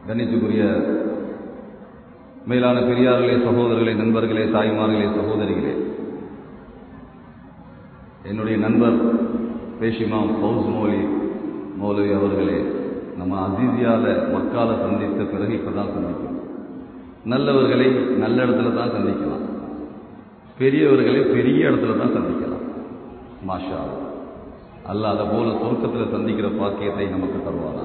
கணிச்சுக்குரிய மேலான பெரியார்களே சகோதரர்களே நண்பர்களே தாய்மார்களே சகோதரிகளே என்னுடைய நண்பர் பேஷிமாம் ஃபவுஸ் மௌலி மௌலவி அவர்களே நம்ம அசீசியால மக்கால சந்தித்த பிறகு இப்பதான் சந்திக்கிறோம் நல்லவர்களை நல்ல இடத்துல தான் சந்திக்கலாம் பெரியவர்களை பெரிய இடத்துல தான் சந்திக்கலாம் மாஷா அல்லாஹ் அதை போல சொர்க்கத்தில் சந்திக்கிற பாக்கியத்தை நமக்கு தருவானா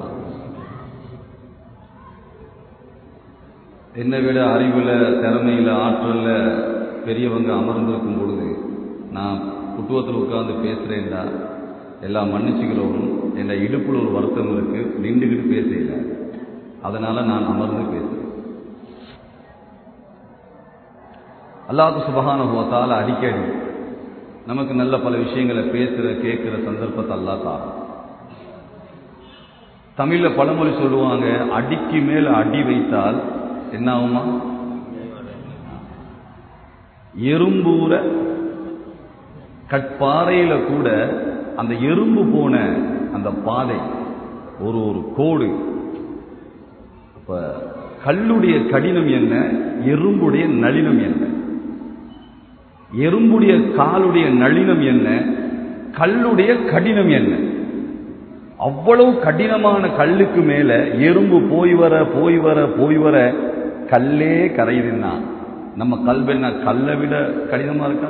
என்னை விட அறிவில் திறமையில் ஆற்றல்ல பெரியவங்க அமர்ந்திருக்கும் பொழுது நான் குட்டுவத்தில் உட்கார்ந்து பேசுகிறேன்டா எல்லாம் மன்னிச்சுக்கிறவரும் என் இடுப்பில் ஒரு வருத்தம் இருக்கு நின்றுக்கிட்டு பேசல அதனால நான் அமர்ந்து பேசுகிறேன் அல்லாஹு சுபகான ஹோத்தால் அடிக்கடி நமக்கு நல்ல பல விஷயங்களை பேசுகிற கேட்குற சந்தர்ப்பத்தை அல்லா தான் தமிழில் பழமொழி சொல்லுவாங்க அடிக்கு மேல அடி வைத்தால் என்ன ஆகுமா எறும்பூர கட்பாறையில கூட அந்த எறும்பு போன அந்த பாதை ஒரு ஒரு கோடு இப்ப கல்லுடைய கடினம் என்ன எறும்புடைய நளினம் என்ன எறும்புடைய காலுடைய நளினம் என்ன கல்லுடைய கடினம் என்ன அவ்வளவு கடினமான கல்லுக்கு மேல எறும்பு போய் வர போய் வர போய் வர கல்லே கரையுதுன்னா நம்ம கல்வென்ன கல்லை விட கடினமா இருக்கா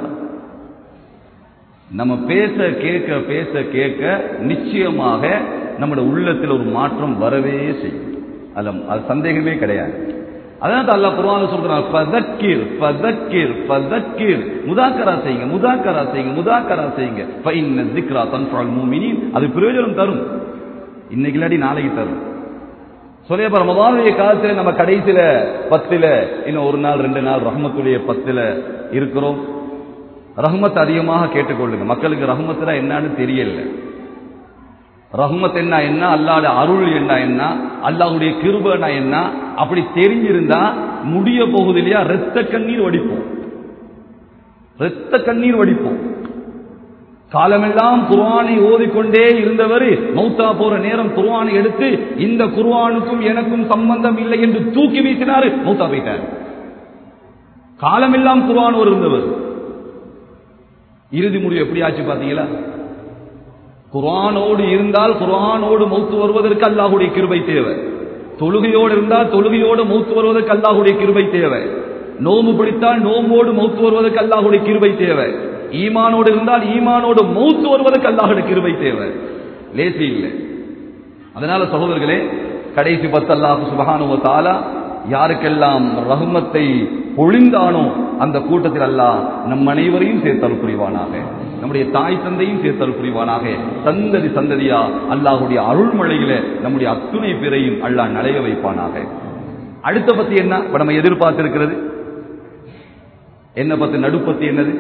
நம்ம பேச கேட்க பேச கேட்க நிச்சயமாக நம்முடைய உள்ளத்தில் ஒரு மாற்றம் வரவே செய்யும் அது அது சந்தேகமே கிடையாது அதான் அல்லாஹ் குர்ஆன்ல சொல்றான் ஃபதக்கிர் ஃபதக்கிர் ஃபதக்கிர் முதாக்கரா செய்யுங்க முதாக்கரா செய்யுங்க முதாக்கரா செய்யுங்க ஃபஇன்ன ذிக்ரா தன்ஃபுல் முஃமினீன் அது பிரயோஜனம் தரும் இன்னைக்கு இல்லாட்டி நாளைக்கு தரும் சொல்லிய ரமதானுடைய காலத்துல நம்ம கடைசியில பத்துல இன்னும் ஒரு நாள் ரெண்டு நாள் ரஹ்மத்துடைய பத்துல இருக்கிறோம் ரஹ்மத் அதிகமாக கேட்டுக்கொள்ளுங்க மக்களுக்கு ரஹ்மத்துல என்னன்னு தெரியல ரஹ்மத் என்ன என்ன அல்லாட அருள் என்ன என்ன அல்லாஹுடைய கிருபனா என்ன அப்படி தெரிஞ்சிருந்தா முடிய போகுது இல்லையா ரத்த கண்ணீர் வடிப்போம் ரத்த கண்ணீர் வடிப்போம் காலமெல்லாம் குர்ஆனை ஓதிக்கொண்டே இருந்தவர் மௌத்தா போற நேரம் குர்ஆனை எடுத்து இந்த குர்ஆனுக்கும் எனக்கும் சம்பந்தம் இல்லை என்று தூக்கி வீசினாரு மௌத்தா போயிட்டார் காலமெல்லாம் குர்ஆன் ஒரு இருந்தவர் இறுதி முடிவு எப்படி ஆச்சு பாத்தீங்களா குர்ஆனோடு இருந்தால் குர்ஆனோடு மௌத்து வருவதற்கு அல்லாஹுடைய கிருபை தேவை தொழுகையோடு இருந்தால் தொழுகையோடு மௌத்து வருவதற்கு அல்லாஹுடைய கிருபை தேவை நோம்பு பிடித்தால் நோம்போடு மௌத்து வருவதற்கு அல்லாஹுடைய கிருபை தேவை ஈமானோடு இருந்தால் ஈமானோடு மௌத்து வருவதற்கு அல்லாஹுடைய கிருபை தேவை லேசி இல்லை அதனால சகோதரர்களே கடைசி பத்து அல்லாஹு சுபஹானுவ தாலா யாருக்கெல்லாம் ரஹ்மத்தை பொழிந்தானோ அந்த கூட்டத்தில் அல்லாஹ் நம் அனைவரையும் சேர்த்தல் புரிவானாக நம்முடைய தாய் தந்தையும் சேர்த்தல் புரிவானாக சந்ததி சந்ததியா அல்லாஹுடைய அருள்மழையில நம்முடைய அத்துணை பேரையும் அல்லாஹ் நடைய வைப்பானாக அடுத்த பத்தி என்ன இப்ப நம்ம எதிர்பார்த்திருக்கிறது என்ன பத்தி நடுப்பத்தி என்னது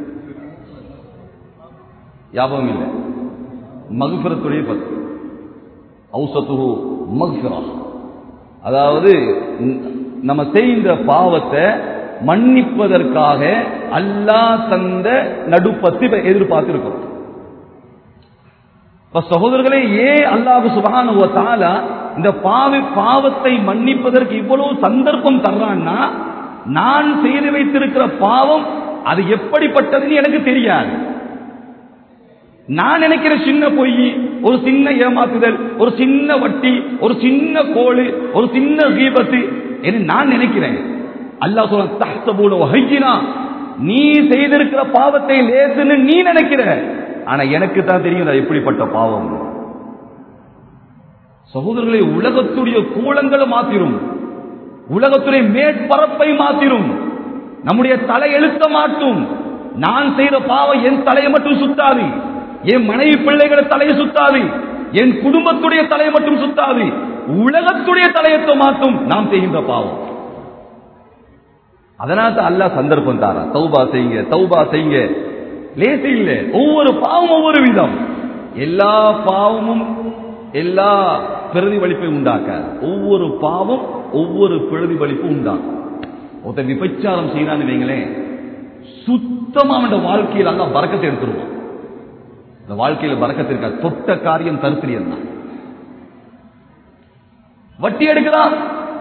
ஞாபகம் இல்லை மகுஃபிரத்துடைய பத்து ஔசத்துஹு மக்ஃபிரா அதாவது நம்ம செய்த பாவத்தை மன்னிப்பதற்காக அல்லாஹ் தந்த நடுப்பத்து எதிர்பார்த்திருக்கிறோம் இப்ப சகோதரர்களே ஏன் அல்லாஹு சுபஹானுவ தாலா இந்த பாவி பாவத்தை மன்னிப்பதற்கு இவ்வளவு சந்தர்ப்பம் தர்றான்னா நான் செய்து வைத்திருக்கிற பாவம் அது எப்படிப்பட்டதுன்னு எனக்கு தெரியாது நான் நினைக்கிற சின்ன பொய் ஒரு சின்ன ஏமாத்துதல் ஒரு சின்ன வட்டி ஒரு சின்ன கோழு ஒரு சின்ன கீபத்து என்று நான் நினைக்கிறேன் அல்லாஹ் சொல்ல தஹ்தபூன வஹையினா நீ செய்திருக்கிற பாவத்தை லேசுன்னு நீ நினைக்கிற ஆனா எனக்கு தான் தெரியும் அது எப்படிப்பட்ட பாவம் சகோதரர்களை உலகத்துடைய கூலங்களை மாத்திரும் உலகத்துடைய மேற்பரப்பை மாத்திரும் நம்முடைய தலை எழுத்த மாட்டும் நான் செய்த பாவம் என் தலையை மட்டும் சுத்தாது என் மனைவி பிள்ளைகளை தலையை சுத்தாது என் குடும்பத்துடைய தலையை மட்டும் சுத்தாது உலகத்துடைய தலையத்தை மாற்றும் நாம் செய்கின்ற பாவம் அதனால தான் அல்லாஹ் சந்தர்ப்பம் தாரா தௌபா செய்யுங்க தௌபா செய்யுங்க லேசு இல்ல ஒவ்வொரு பாவம் ஒவ்வொரு விதம் எல்லா பாவமும் எல்லா பிரதிபலிப்பையும் உண்டாக்க ஒவ்வொரு பாவம் ஒவ்வொரு பிரதிபலிப்பும் உண்டாக்கும் ஒருத்தன் விபச்சாரம் செய்யறான்னு வைங்களேன் சுத்தமா அவன் வாழ்க்கையில் அங்க பறக்கத்தை எடுத்துருவான் இந்த வாழ்க்கையில பறக்கத்து இருக்கா தொட்ட காரியம் தருத்திரியன் தான் வட்டி எடுக்கிறான்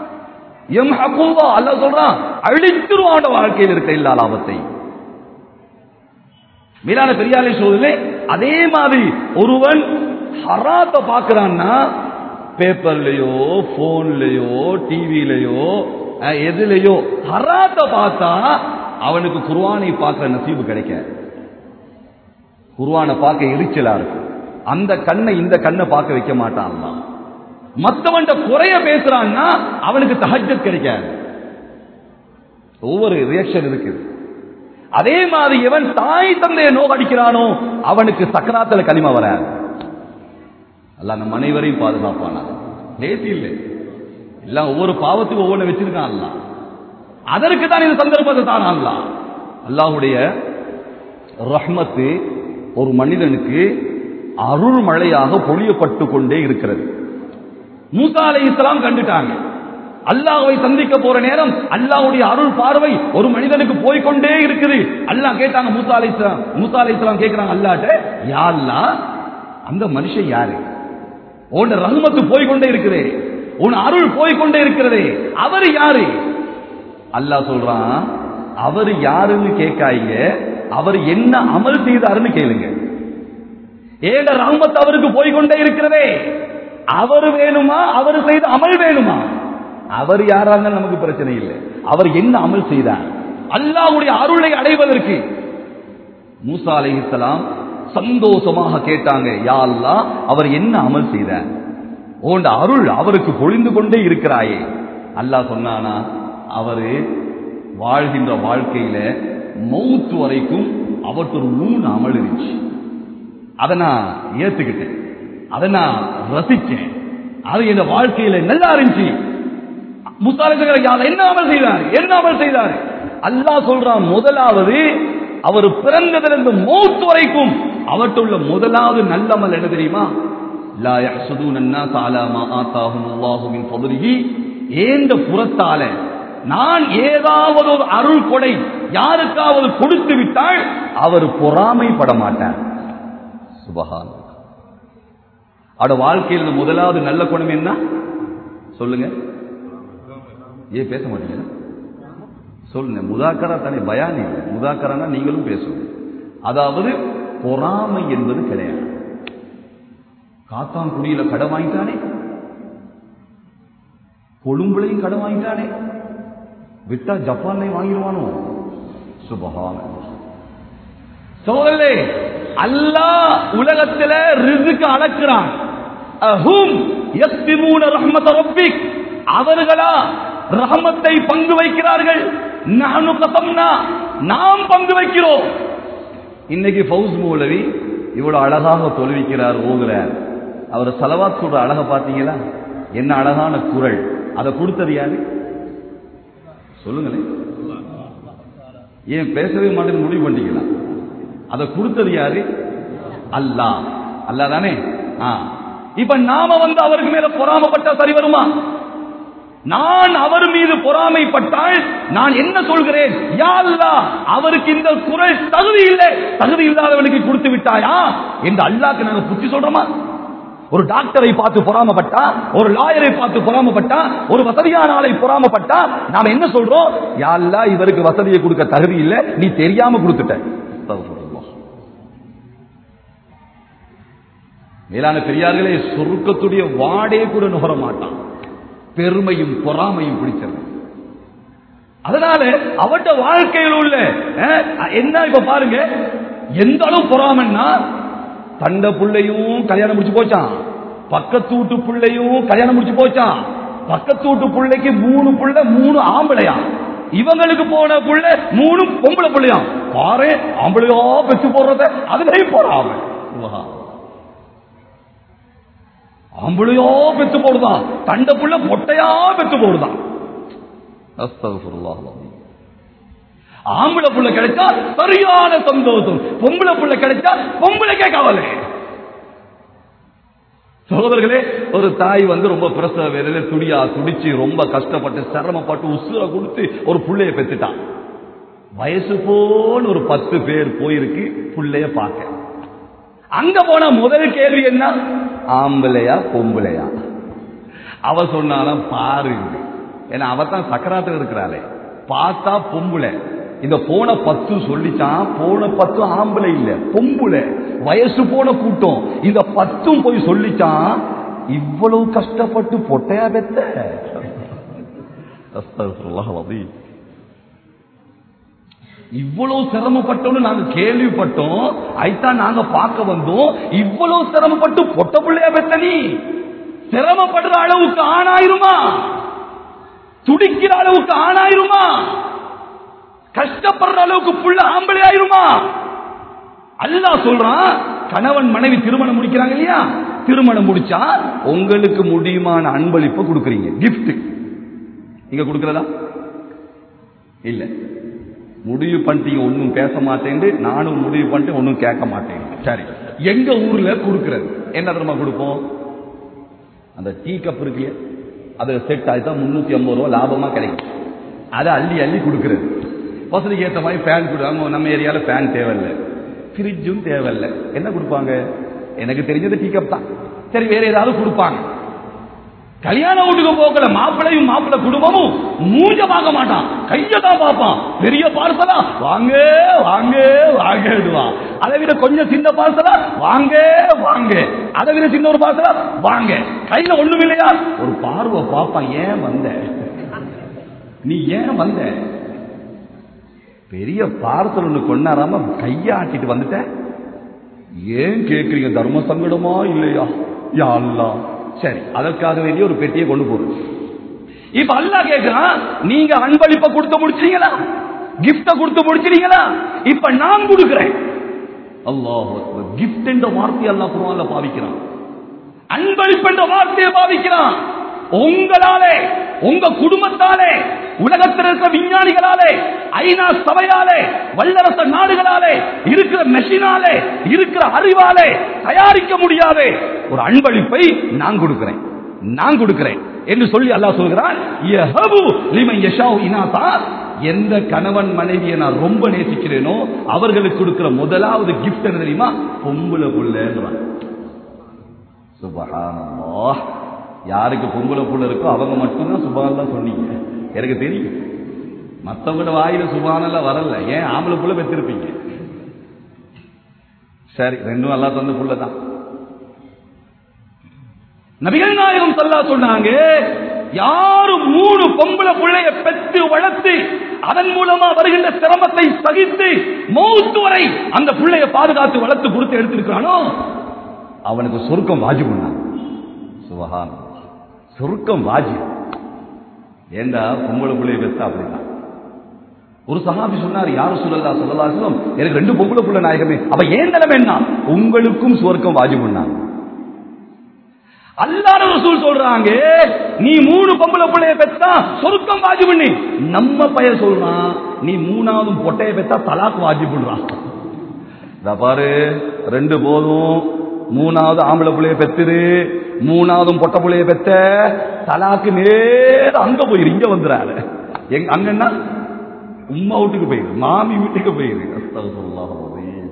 எம் ஹக்குவா அல்ல சொல்றான் அழித்துருவான் வாழ்க்கையில் இருக்க எல்லா லாபத்தை மீதான பெரியாரை சோதனை அதே மாதிரி ஒருவன் ஹராத்த பாக்குறான்னா பேப்பர்லயோ போன்லயோ டிவிலயோ எதுலயோ ஹராத்த பார்த்தா அவனுக்கு குர்வானை பார்க்கிற நசீபு கிடைக்க குர்வானை பார்க்க எரிச்சலா இருக்கு அந்த கண்ணை இந்த கண்ணை பார்க்க வைக்க மாட்டான் மத்தவன்ட குறைய பேசுறான்னா அவனுக்கு தஹஜத் கிடைக்காது ஒவ்வொரு ரியாக்ஷன் இருக்குது அதே மாதிரி எவன் தாய் தந்தையை நோகடிக்கிறானோ அவனுக்கு சக்கராத்துல களிமா வராது அல்ல நம் அனைவரையும் பாதுகாப்பானா லேசி இல்லை எல்லாம் ஒவ்வொரு பாவத்துக்கும் ஒவ்வொன்று வச்சிருக்கான் அல்ல அதற்கு தான் இந்த சந்தர்ப்பத்தை தான் அல்ல அல்லாஹுடைய ரஹ்மத்து ஒரு மனிதனுக்கு அருள் மழையாக பொழியப்பட்டு கொண்டே இருக்கிறது மூசா அலை இஸ்லாம் கண்டுட்டாங்க அல்லாஹ்வை சந்திக்க போற நேரம் அல்லாஹ்வுடைய அருள் பார்வை ஒரு மனிதனுக்கு போய்க்கொண்டே இருக்குது அல்லாஹ் கேட்டாங்க மூசா அலை இஸ்லாம் மூசா அலை இஸ்லாம் கேட்கிறாங்க அல்லாட்ட யா அல்லாஹ் அந்த மனுஷன் யாரு உன் ரஹ்மத்து போய்க்கொண்டே இருக்கிறே உன் அருள் போய்க்கொண்டே இருக்கிறதே அவர் யாரு அல்லாஹ் சொல்றான் அவர் யாருன்னு கேட்காங்க அவர் என்ன அமல் செய்தாருன்னு கேளுங்க ஏட ரஹ்மத் அவருக்கு போய்க்கொண்டே இருக்கிறதே அவர் வேணுமா அவர் செய்த அமல் வேணுமா அவர் யாராங்க நமக்கு பிரச்சனை இல்லை அவர் என்ன அமல் செய்தார் அல்லாஹ்வுடைய அருளை அடைவதற்கு மூசா அலைஹிஸ்ஸலாம் சந்தோஷமாக கேட்டாங்க யா அல்லாஹ் அவர் என்ன அமல் செய்தார் உன் அருள் அவருக்கு பொழிந்து கொண்டே இருக்கிறாயே அல்லாஹ் சொன்னானா அவரு வாழ்கின்ற வாழ்க்கையில மௌத்து வரைக்கும் அவருக்கு ஒரு மூணு அமல் இருந்துச்சு அதை நான் ஏத்துக்கிட்டேன் அதை நான் ரசிச்சேன் அது என் வாழ்க்கையில நல்லா இருந்துச்சு முத்தாலத்தில் என்ன அமல் செய்தார் என்ன அமல் செய்தார் அல்லாஹ் சொல்றான் முதலாவது அவர் பிறந்ததிலிருந்து மௌத்து வரைக்கும் அவற்றுள்ள முதலாவது நல்லமல் என்ன தெரியுமா லா யஹ்சுதூன الناس على ما آتاهم الله من فضله ஏந்த புறத்தால நான் ஏதாவது ஒரு அருள் கொடை யாருக்காவது கொடுத்து விட்டால் அவர் பொறாமைப்பட மாட்டார் சுபஹான் அவட வாழ்க்கையில் இந்த முதலாவது நல்ல குணம் என்ன சொல்லுங்க ஏன் பேச மாட்டீங்க சொல்லுங்க முதாக்கரா தானே பயானி இல்லை முதாக்கரானா நீங்களும் பேசுங்க அதாவது பொறாமை என்பது கிடையாது காத்தான்குடியில கடன் வாங்கிட்டானே கொழும்புலையும் கடன் வாங்கிட்டானே விட்டா ஜப்பான்லையும் வாங்கிடுவானோ சுபஹான சோதரே அல்லாஹ் உலகத்துல ரிசுக்கு அளக்கிறான் அஹும் யஸ்திமூன ரஹ்மத ரப்பிக் அவர்களா ரஹமத்தை பங்கு வைக்கிறார்கள் நஹனு கசம்னா நாம் பங்கு வைக்கிறோம் இன்னைக்கு ஃபவுஸ் மௌலவி இவ்வளவு அழகாக தொழுவிக்கிறார் ஓகுறார் அவர் சலவாத் சொல்ற அழக பாத்தீங்களா என்ன அழகான குரல் அதை கொடுத்தது யாரு சொல்லுங்களேன் ஏன் பேசவே மாட்டேன்னு முடிவு பண்ணிட்டீங்களா அதை கொடுத்தது யாரு அல்லாஹ் அல்லாஹ் தானே ஆ இப்ப நாம வந்து அவருக்கு மேல பொறாமப்பட்டா சரி வருமா நான் அவர் மீது பொறாமைப்பட்டால் நான் என்ன சொல்கிறேன் யா அல்லாஹ் அவருக்கு இந்த குரல் தகுதி இல்லை தகுதி இல்லாதவனுக்கு கொடுத்து விட்டாயா என்று அல்லாஹ்க்கு நாங்க புத்தி சொல்றோமா ஒரு டாக்டரை பார்த்து பொறாமப்பட்டா ஒரு லாயரை பார்த்து பொறாமப்பட்டா ஒரு வசதியான ஆளை பொறாமப்பட்டா நாம என்ன சொல்றோம் யா அல்லாஹ் இவருக்கு வசதியை கொடுக்க தகுதி இல்லை நீ தெரியாம கொடுத்துட்ட அஸ்தக்ஃபிருல்லாஹ். மேலான பெரியார்களே சொர்க்கத்துடைய வாடே கூட நுகர மாட்டான் பெருமையும் பொறாமையும் பிடிச்சது அதனால அவட்ட வாழ்க்கையில் உள்ள அஹ், என்ன இப்ப பாருங்க எந்த அளவு பொறாமன்னா தண்ட புள்ளையும் கல்யாணம் முடிச்சு போச்சான் பக்கத்து வீட்டு புள்ளையும் கல்யாணம் முடிச்சு போச்சான் பக்கத்து வீட்டு புள்ளைக்கு மூணு புள்ள மூணு ஆம்பளையா இவங்களுக்கு போன புள்ள மூணு பொம்பளை புள்ளையா பாரு ஆம்பளையா பெற்று போடுறத அதுலயும் பொறாம சுபஹான். ஆம்பளையோ பெத்து போடுதான் தண்ட புள்ள பொட்டையா பெத்து போடுதான் அஸ்தக்ஃபிருல்லாஹ் அலீம். ஆம்பளை புள்ள கிடைச்சா சரியான சந்தோஷம் பொம்பளை புள்ள கிடைச்சா பொம்பளைக்கே கவலை சகோதரர்களே ஒரு தாய் வந்து ரொம்ப பிரசவ வேலையில துடியா துடிச்சு ரொம்ப கஷ்டப்பட்டு சிரமப்பட்டு உசுர கொடுத்து ஒரு புள்ளைய பெத்துட்டான் வயசு போல் ஒரு பத்து பேர் போயிருக்கு புள்ளைய பார்க்க அங்க போன முதல் கேள்வி என்ன ஆம்பளையா பொம்பளையா அவ சொன்னாலாம் பாரு ஏன்னா அவ தான் சக்கராத்துல இருக்கிறாளே பார்த்தா பொம்புல இந்த போன பத்து சொல்லிச்சான் போன பத்து ஆம்பளை இல்ல பொம்புல வயசு போன கூட்டம் இந்த பத்தும் போய் சொல்லிச்சான் இவ்வளவு கஷ்டப்பட்டு பொட்டையா பெத்த அஸ்தக்ஃபிருல்லாஹ் அலீம். இவ்வளவு சிரமப்பட்டோம்னு நாங்க கேள்விப்பட்டோம் ஐத்தான் நாங்க பார்க்க வந்தோம் இவ்வளவு சிரமப்பட்டு பொட்ட பிள்ளையா பெத்த நீ சிரமப்படுற அளவுக்கு ஆணாயிருமா துடிக்கிற அளவுக்கு ஆணாயிருமா கஷ்டப்படுற அளவுக்கு புள்ள ஆம்பளை ஆயிருமா அல்லாஹ் சொல்றான் கணவன் மனைவி திருமணம் முடிக்கிறாங்க இல்லையா திருமணம் முடிச்சா உங்களுக்கு முடியுமான அன்பளிப்பு கொடுக்குறீங்க gift நீங்க கொடுக்கறதா இல்ல முடிவு பண்ணிட்டீங்க ஒன்னும் பேச மாட்டேன்னு நானும் முடிவு பண்ணிட்டு ஒன்னும் கேட்க மாட்டேன் சரி எங்க ஊர்ல கொடுக்கறது என்ன தெரியுமா கொடுப்போம் அந்த டீ கப் இருக்கு அது செட் ஆயிட்டா முன்னூத்தி ஐம்பது ரூபா லாபமா கிடைக்கும் அதை அள்ளி அள்ளி கொடுக்கறது வசதிக்கு ஏற்ற மாதிரி ஃபேன் கொடுப்பாங்க நம்ம ஏரியால ஃபேன் தேவையில்லை ஃப்ரிட்ஜும் தேவையில்லை என்ன கொடுப்பாங்க எனக்கு தெரிஞ்சது டீ கப் தான் சரி வேற ஏதாவது கொடுப்பாங்க கல்யாண வீட்டுக்கு போகல மாப்பிள்ளையும் மாப்பிள்ளை குடும்பமும் மூஞ்ச பார்க்க மாட்டான் கைய தான் பார்ப்பான் பெரிய பார்சலா வாங்க வாங்க வாங்க அதை விட கொஞ்சம் சின்ன பார்சலா வாங்க வாங்க அதை விட சின்ன ஒரு பார்சலா வாங்க கையில ஒண்ணும் இல்லையா ஒரு பார்வை பார்ப்பான் ஏன் வந்த நீ ஏன் வந்த பெரிய பார்சல் ஒண்ணு கொண்டாராம கைய ஆட்டிட்டு வந்துட்ட ஏன் கேக்குறீங்க தர்ம சங்கடமா இல்லையா யா அல்லாஹ் சரி அதற்காக வேண்டிய ஒரு பெட்டியை கொண்டு போறது இப்ப அல்லாஹ் கேக்குறான் நீங்க அன்பளிப்பை கொடுத்து முடிச்சீங்களா கிஃப்ட கொடுத்து முடிச்சிட்டீங்களா இப்ப நான் கொடுக்கிறேன் அல்லாஹ் கிஃப்ட் என்ற வார்த்தை அல்லாஹ் குர்ஆன்ல பாவிக்கிறான் அன்பளிப்பு என்ற வார்த்தையை பாவிக்கிறான் உங்களாலே உங்க குடும்பத்தாலே உலகத்தில் இருக்கிற விஞ்ஞானிகளாலே ஐநா சபையாலே வல்லரச நாடுகளாலே இருக்கிற மெஷினாலே இருக்கிற அறிவாலே தயாரிக்க முடியாத ஒரு அன்பளிப்பை நான் கொடுக்கிறேன் நான் கொடுக்கிறேன் என்று சொல்லி அல்லாஹ் சொல்கிறான் யஹபு லிமன் யஷாஉ இனாதா எந்த கணவன் மனைவியை நான் ரொம்ப நேசிக்கிறேனோ அவர்களுக்கு கொடுக்கிற முதலாவது கிஃப்ட் என்ன தெரியுமா பொம்புல புள்ளன்றான் சுபஹானல்லாஹ் யாருக்கு பொம்பளை புள்ள இருக்கோ அவங்க மட்டும்தான் சுபானல்லாம் சொன்னீங்க எனக்கு தெரியும் மத்தவங்களோட வாயில சுபானல்லாம் வரல ஏன் ஆம்பளை புள்ள பெற்றிருப்பீங்க சரி ரெண்டும் நல்லா தந்த புள்ள தான் நபிகள் நாயகம் சொல்லா சொன்னாங்க யாரும் மூணு பொம்பளை பிள்ளைய பெற்று வளர்த்து அதன் மூலமா வருகின்ற சிரமத்தை சகித்து மௌத்து வரை அந்த பிள்ளைய பாதுகாத்து வளர்த்து கொடுத்து எடுத்திருக்கிறானோ அவனுக்கு சொர்க்கம் வாஜிபுண்ணான் சுபஹான் சொர்க்கம் வாஜி ஏண்டா பொம்பளை பிள்ளைய பெத்தா அப்படிதான் ஒரு சகாபி சொன்னார் யார் சொல்லலா சொல்லலா சொல்லம் எனக்கு ரெண்டு பொம்பளை புள்ள நாயகமே அப்ப ஏன் நிலைமை என்ன உங்களுக்கும் சொர்க்கம் வாஜிபுண்ணாங்க அல்லாத ரசூல் சொல்றாங்க நீ மூணு பொம்பளை பிள்ளைய பெத்தா சொருக்கம் வாஜி பண்ணி நம்ம பையன் சொல்றான் நீ மூணாவது பொட்டைய பெத்தா தலாக்கு வாஜி பண்றான் இத பாரு ரெண்டு போதும் மூணாவது ஆம்பளை பிள்ளைய பெத்துரு மூணாவதும் பொட்டை பிள்ளைய பெத்த தலாக்கு நேர அங்க போயிரு இங்க வந்துறாரு எங்க அங்கன்னா உம்மா வீட்டுக்கு போயிரு மாமி வீட்டுக்கு போயிரு அஸ்தக்ஃபிருல்லாஹ் அலீம்.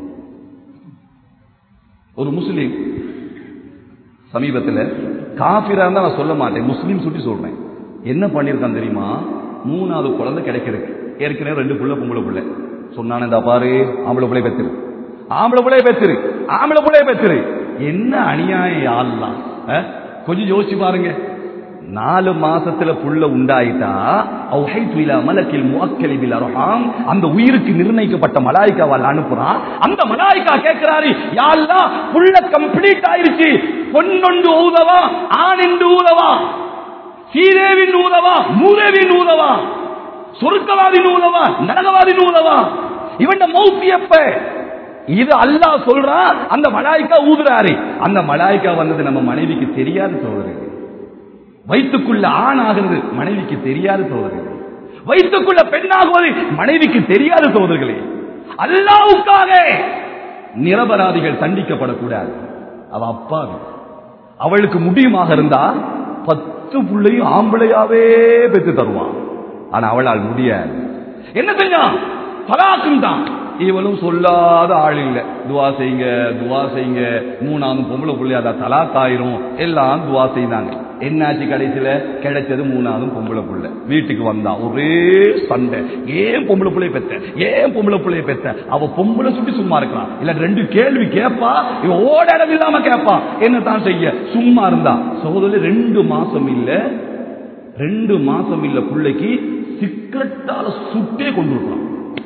ஒரு முஸ்லீம் சமீபத்தில் காஃபிரா இருந்தா நான் சொல்ல மாட்டேன் முஸ்லீம் சுட்டி சொல்றேன் என்ன பண்ணிருக்கான் தெரியுமா மூணாவது குழந்தை கிடைக்கிறதுக்கு ஏற்கனவே ரெண்டு புள்ள பொம்பளை புள்ள சொன்னானே இந்த பாரு ஆம்பளை பிள்ளை பெத்துரு ஆம்பளை பிள்ளைய பெத்துரு ஆம்பளை பிள்ளைய பெத்துரு என்ன அநியாயம் ஆள்லாம் அஹ்? கொஞ்சம் யோசிச்சு பாருங்க நாலு மாசத்துல புள்ள உண்டாயிட்டா அவுஹைத்து இலா மலக்கில் முஅக்கலி பில் அர்ஹாம் அந்த உயிருக்கு நிர்ணயிக்கப்பட்ட மலாயிக்காவால் அனுப்புறான் அந்த மலாயிக்கா கேட்கிறாரு யா அல்லாஹ் புள்ள கம்ப்ளீட் ஆயிருச்சு பொன்னொண்டு ஊதவா ஆணிண்டு ஊதவா சீதேவின் ஊதவா மூதேவின் ஊதவா சொர்க்கவாதின் ஊதவா நரகவாதின் ஊதவா இவன் மௌத்தி எப்ப இது அல்லாஹ் சொல்றான் அந்த மலாய்க்கா ஊதுறாரு அந்த மலாய்க்கா வந்தது நம்ம மனைவிக்கு தெரியாது சொல்றது வயிற்றுக்குள்ள ஆணாகிறது மனைவிக்கு தெரியாத சோதரர்களே வயிற்றுக்குள்ள பெண்ணாகுவது மனைவிக்கு தெரியாத சோதர்களே அல்லாவுக்காக நிரபராதிகள் தண்டிக்கப்படக்கூடாது அவ அப்பாவி அவளுக்கு முடியுமாக இருந்தா பத்து புள்ளையும் ஆம்பளையாவே பெற்று தருவான் ஆனா அவளால் முடியாது என்ன செஞ்சான் தலாக்கும் தான் இவளும் சொல்லாத ஆள் இல்ல துவா செய்யுங்க துவா செய்யுங்க மூணாவது பொம்பளை புள்ளி அதை தலாக்காயிரும் எல்லாம் துவா செய்தாங்க என்னாச்சு கடைசியில கிடைச்சது மூணாவது பொம்பளை புள்ள வீட்டுக்கு வந்தா ஒரே சண்டை ஏன் பொம்பளை புள்ளைய பெத்த ஏன் பொம்பளை புள்ளைய பெத்த அவ பொம்பளை சுட்டி சும்மா இருக்கலாம் இல்ல ரெண்டு கேள்வி கேட்பா இவ ஓட இடம் இல்லாம கேட்பா என்ன தான் செய்ய சும்மா இருந்தா சகோதரி ரெண்டு மாசம் இல்ல ரெண்டு மாசம் இல்ல பிள்ளைக்கு சிக்கட்டால சுட்டே கொண்டு இருக்கலாம்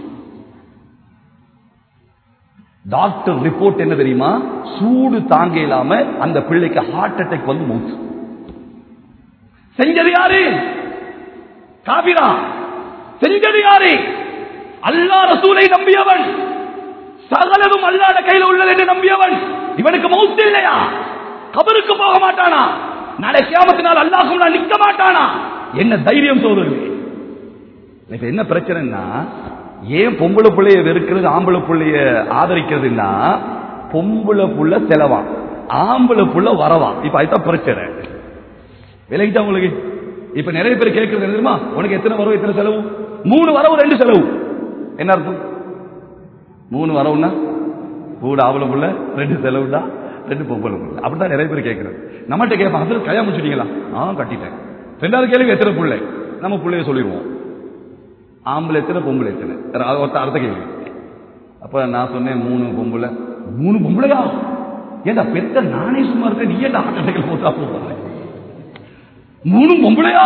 டாக்டர் ரிப்போர்ட் என்ன தெரியுமா சூடு தாங்க இல்லாம அந்த பிள்ளைக்கு ஹார்ட் அட்டாக் வந்து மூச்சு செஞ்சது யாரு காபிரா செஞ்சது யாரு அல்லா ரசூலை நம்பியவன் சகலதும் அல்லாட கையில உள்ளது என்று நம்பியவன் இவனுக்கு மௌத்து இல்லையா கபருக்கு போக மாட்டானா நாளை கியாமத்தினால் அல்லாஹும் நான் நிக்க மாட்டானா என்ன தைரியம் சோதரர்களே இப்ப என்ன பிரச்சனைன்னா ஏன் பொம்பளை பிள்ளைய வெறுக்கிறது ஆம்பளை பிள்ளைய ஆதரிக்கிறதுன்னா பொம்பளை புள்ள செலவா ஆம்பளை புள்ள வரவா இப்ப அதுதான் பிரச்சனை விலகிட்டா உங்களுக்கு இப்ப நிறைய பேர் கேட்கறது என்ன தெரியுமா உனக்கு எத்தனை வரவு எத்தனை செலவு மூணு வரவு ரெண்டு செலவு என்ன அர்த்தம் மூணு வரவுன்னா கூட ஆம்பளை புள்ள ரெண்டு செலவுடா ரெண்டு பொம்பளை புள்ள அப்படிதான் நிறைய பேர் கேட்கறது நம்மகிட்ட கேட்பான் அதில் கல்யாணம் முடிச்சுட்டீங்களா ஆ கட்டிட்டேன் ரெண்டாவது கேள்வி எத்தனை பிள்ளை நம்ம பிள்ளைய சொல்லிடுவோம் ஆம்பளை எத்தனை பொம்பளை எத்தனை அது ஒருத்த அடுத்த கேள்வி அப்ப நான் சொன்னேன் மூணு பொம்பளை மூணு பொம்பளையா ஏண்டா பெத்த நானே சும்மா இருக்கேன் நீ ஏன்டா ஆட்டடைகள் போட்டா போற மூணு பொம்பளையா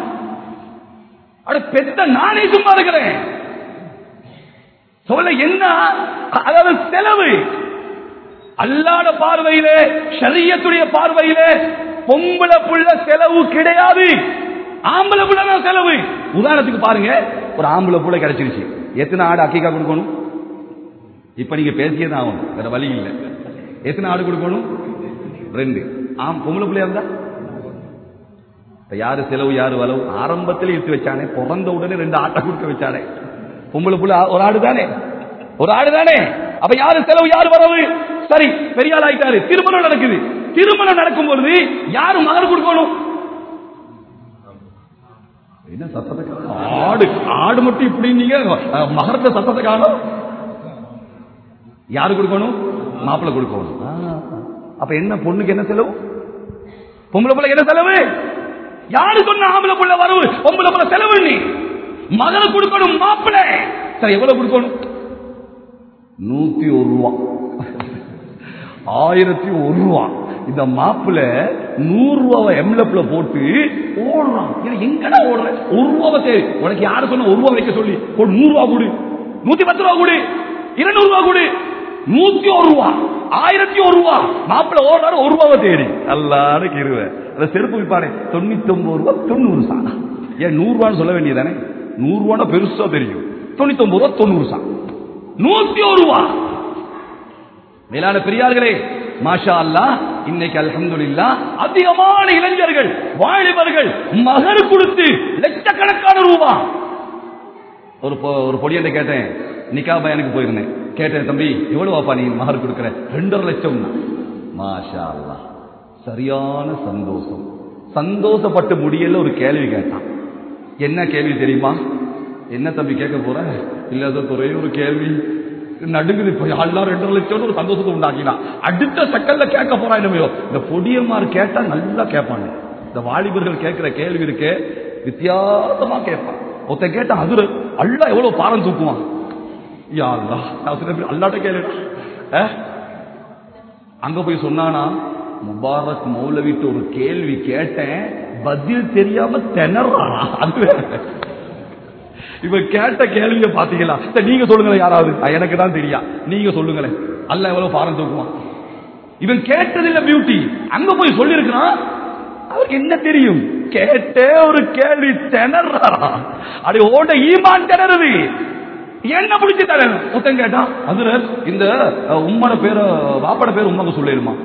அட பெத்த நானே சும்மா இருக்கிறேன் சொல்ல என்ன அதாவது செலவு அல்லாட பார்வையிலே ஷரியத்துடைய பார்வையிலே பொம்பளை புள்ள செலவு கிடையாது ஆம்பளை புள்ள தான் செலவு உதாரணத்துக்கு பாருங்க ஒரு ஆம்பளை புள்ள கிடைச்சிருச்சு எத்தனை ஆடு அக்கிக்கா கொடுக்கணும் இப்ப நீங்க பேசியே தான் ஆகணும் வேற வழி இல்லை எத்தனை ஆடு கொடுக்கணும் ரெண்டு ஆம் பொம்பளை பிள்ளையா இருந்தா இப்ப யாரு செலவு யாரு வளவு ஆரம்பத்தில் எடுத்து வச்சானே பிறந்த உடனே ரெண்டு ஆட்டை கொடுக்க வச்சானே பொம்பளை புள்ள ஒரு ஆடு தானே ஒரு ஆடு தானே அப்ப யாரு செலவு யாரு வரவு சரி பெரிய ஆள் ஆயிட்டாரு திருமணம் நடக்குது திருமணம் நடக்கும் பொழுது யாரு மகர் கொடுக்கணும் என்ன சத்தத்தை காணோம்? ஆடு ஆடு மட்டும் இப்படி நீங்க அஹ், மகரத்தை சத்தத்தை காணும் யாரு கொடுக்கணும் மாப்பிள்ளை கொடுக்கணும் ஆ. அப்ப என்ன பொண்ணுக்கு என்ன செலவு பொம்பளை பிள்ளை என்ன செலவு யாரு சொன்ன ஆம்பளை புள்ள வரவு பொம்பளை புள்ள செலவு நீ மகனை கொடுக்கணும் மாப்பிள்ளை சரி எவ்வளவு கொடுக்கணும் நூத்தி ஒரு ரூபா ஆயிரத்தி ஒரு ரூபா இந்த மாப்பிள்ள நூறு ரூபாவை எம்லப்ல போட்டு ஓடுறான் இது எங்கடா ஓடுற ஒரு ரூபாவை தேவை உனக்கு யாரு சொன்ன ஒரு ரூபா வைக்க சொல்லி ஒரு நூறு ரூபா கொடு நூத்தி பத்து ரூபா கொடு இருநூறு ரூபா கொடு நூத்தி ஒரு ரூபா ஆயிரத்தி ஒரு ரூபா மாப்பிள்ள ஓடுறாரு ஒரு ரூபாவை தேடி எல்லாரும் இருவேன் அந்த செருப்பு விற்பானே தொண்ணூத்தி ஒன்பது ரூபா தொண்ணூறு சா ஏன் நூறு ரூபான்னு சொல்ல வேண்டியதானே நூறு ரூபான்னா பெருசா தெரியும் தொண்ணூத்தி ஒன்பது ரூபா தொண்ணூறு சா நூத்தி ஒரு ரூபா மேலான பெரியார்களே மாஷா அல்லா இன்னைக்கு அல்ஹம்துலில்லா அதிகமான இளைஞர்கள் வாலிபர்கள் மகர் கொடுத்து லட்சக்கணக்கான ரூபா ஒரு பொ- ஒரு பொடியண்ட கேட்டேன் நிக்கா பையனுக்கு போயிருந்தேன் கேட்டேன் தம்பி எவ்வளவு வாப்பா நீ மகர் கொடுக்குற ரெண்டரை லட்சம் மாஷா அல்லா சரியான சந்தோஷம் சந்தோஷப்பட்டு முடியல ஒரு கேள்வி கேட்டான் என்ன கேள்வி தெரியுமா என்ன தம்பி கேட்க போற இல்ல அது ஒரே ஒரு கேள்வி நடுங்குது இப்ப எல்லாம் ரெண்டரை லட்சம் ஒரு சந்தோஷத்தை உண்டாக்கினா அடுத்த செகண்ட்ல கேட்க போறா என்னமையோ இந்த பொடியமார் கேட்டா நல்லா கேட்பாங்க இந்த வாலிபர்கள் கேட்கிற கேள்வி இருக்கே வித்தியாசமா கேட்பான் ஒருத்தன் கேட்டா அது அல்லா எவ்வளவு பாரம் தூக்குவான் யா அல்லா நான் சில பேர் அல்லாட்ட கேளுடா அஹ்? அங்க போய் சொன்னானா முபாரக் மௌலவிட்டு ஒரு கேள்வி கேட்டேன் பதில் தெரியாம திணறானா அது வேற. இவன் கேட்ட கேள்வியை பாத்தீங்களா சரி, நீங்க சொல்லுங்களேன் யாராவது அஹ், எனக்கு தான் தெரியா நீங்க சொல்லுங்களேன் அல்ல எவ்வளவு பாரம் தூக்குவான் இவன் கேட்டதில்ல பியூட்டி அங்க போய் சொல்லியிருக்கிறான் அவருக்கு என்ன தெரியும் கேட்டே ஒரு கேள்வி திணறாரா அடி ஓட ஈமான் திணறுது என்ன பிடிச்சி தரேன் ஒருத்தன் கேட்டான் அதுல இந்த அஹ், உம்மோட பேர வாப்பட பேர் உண்மைக்கு சொல்லிடுமா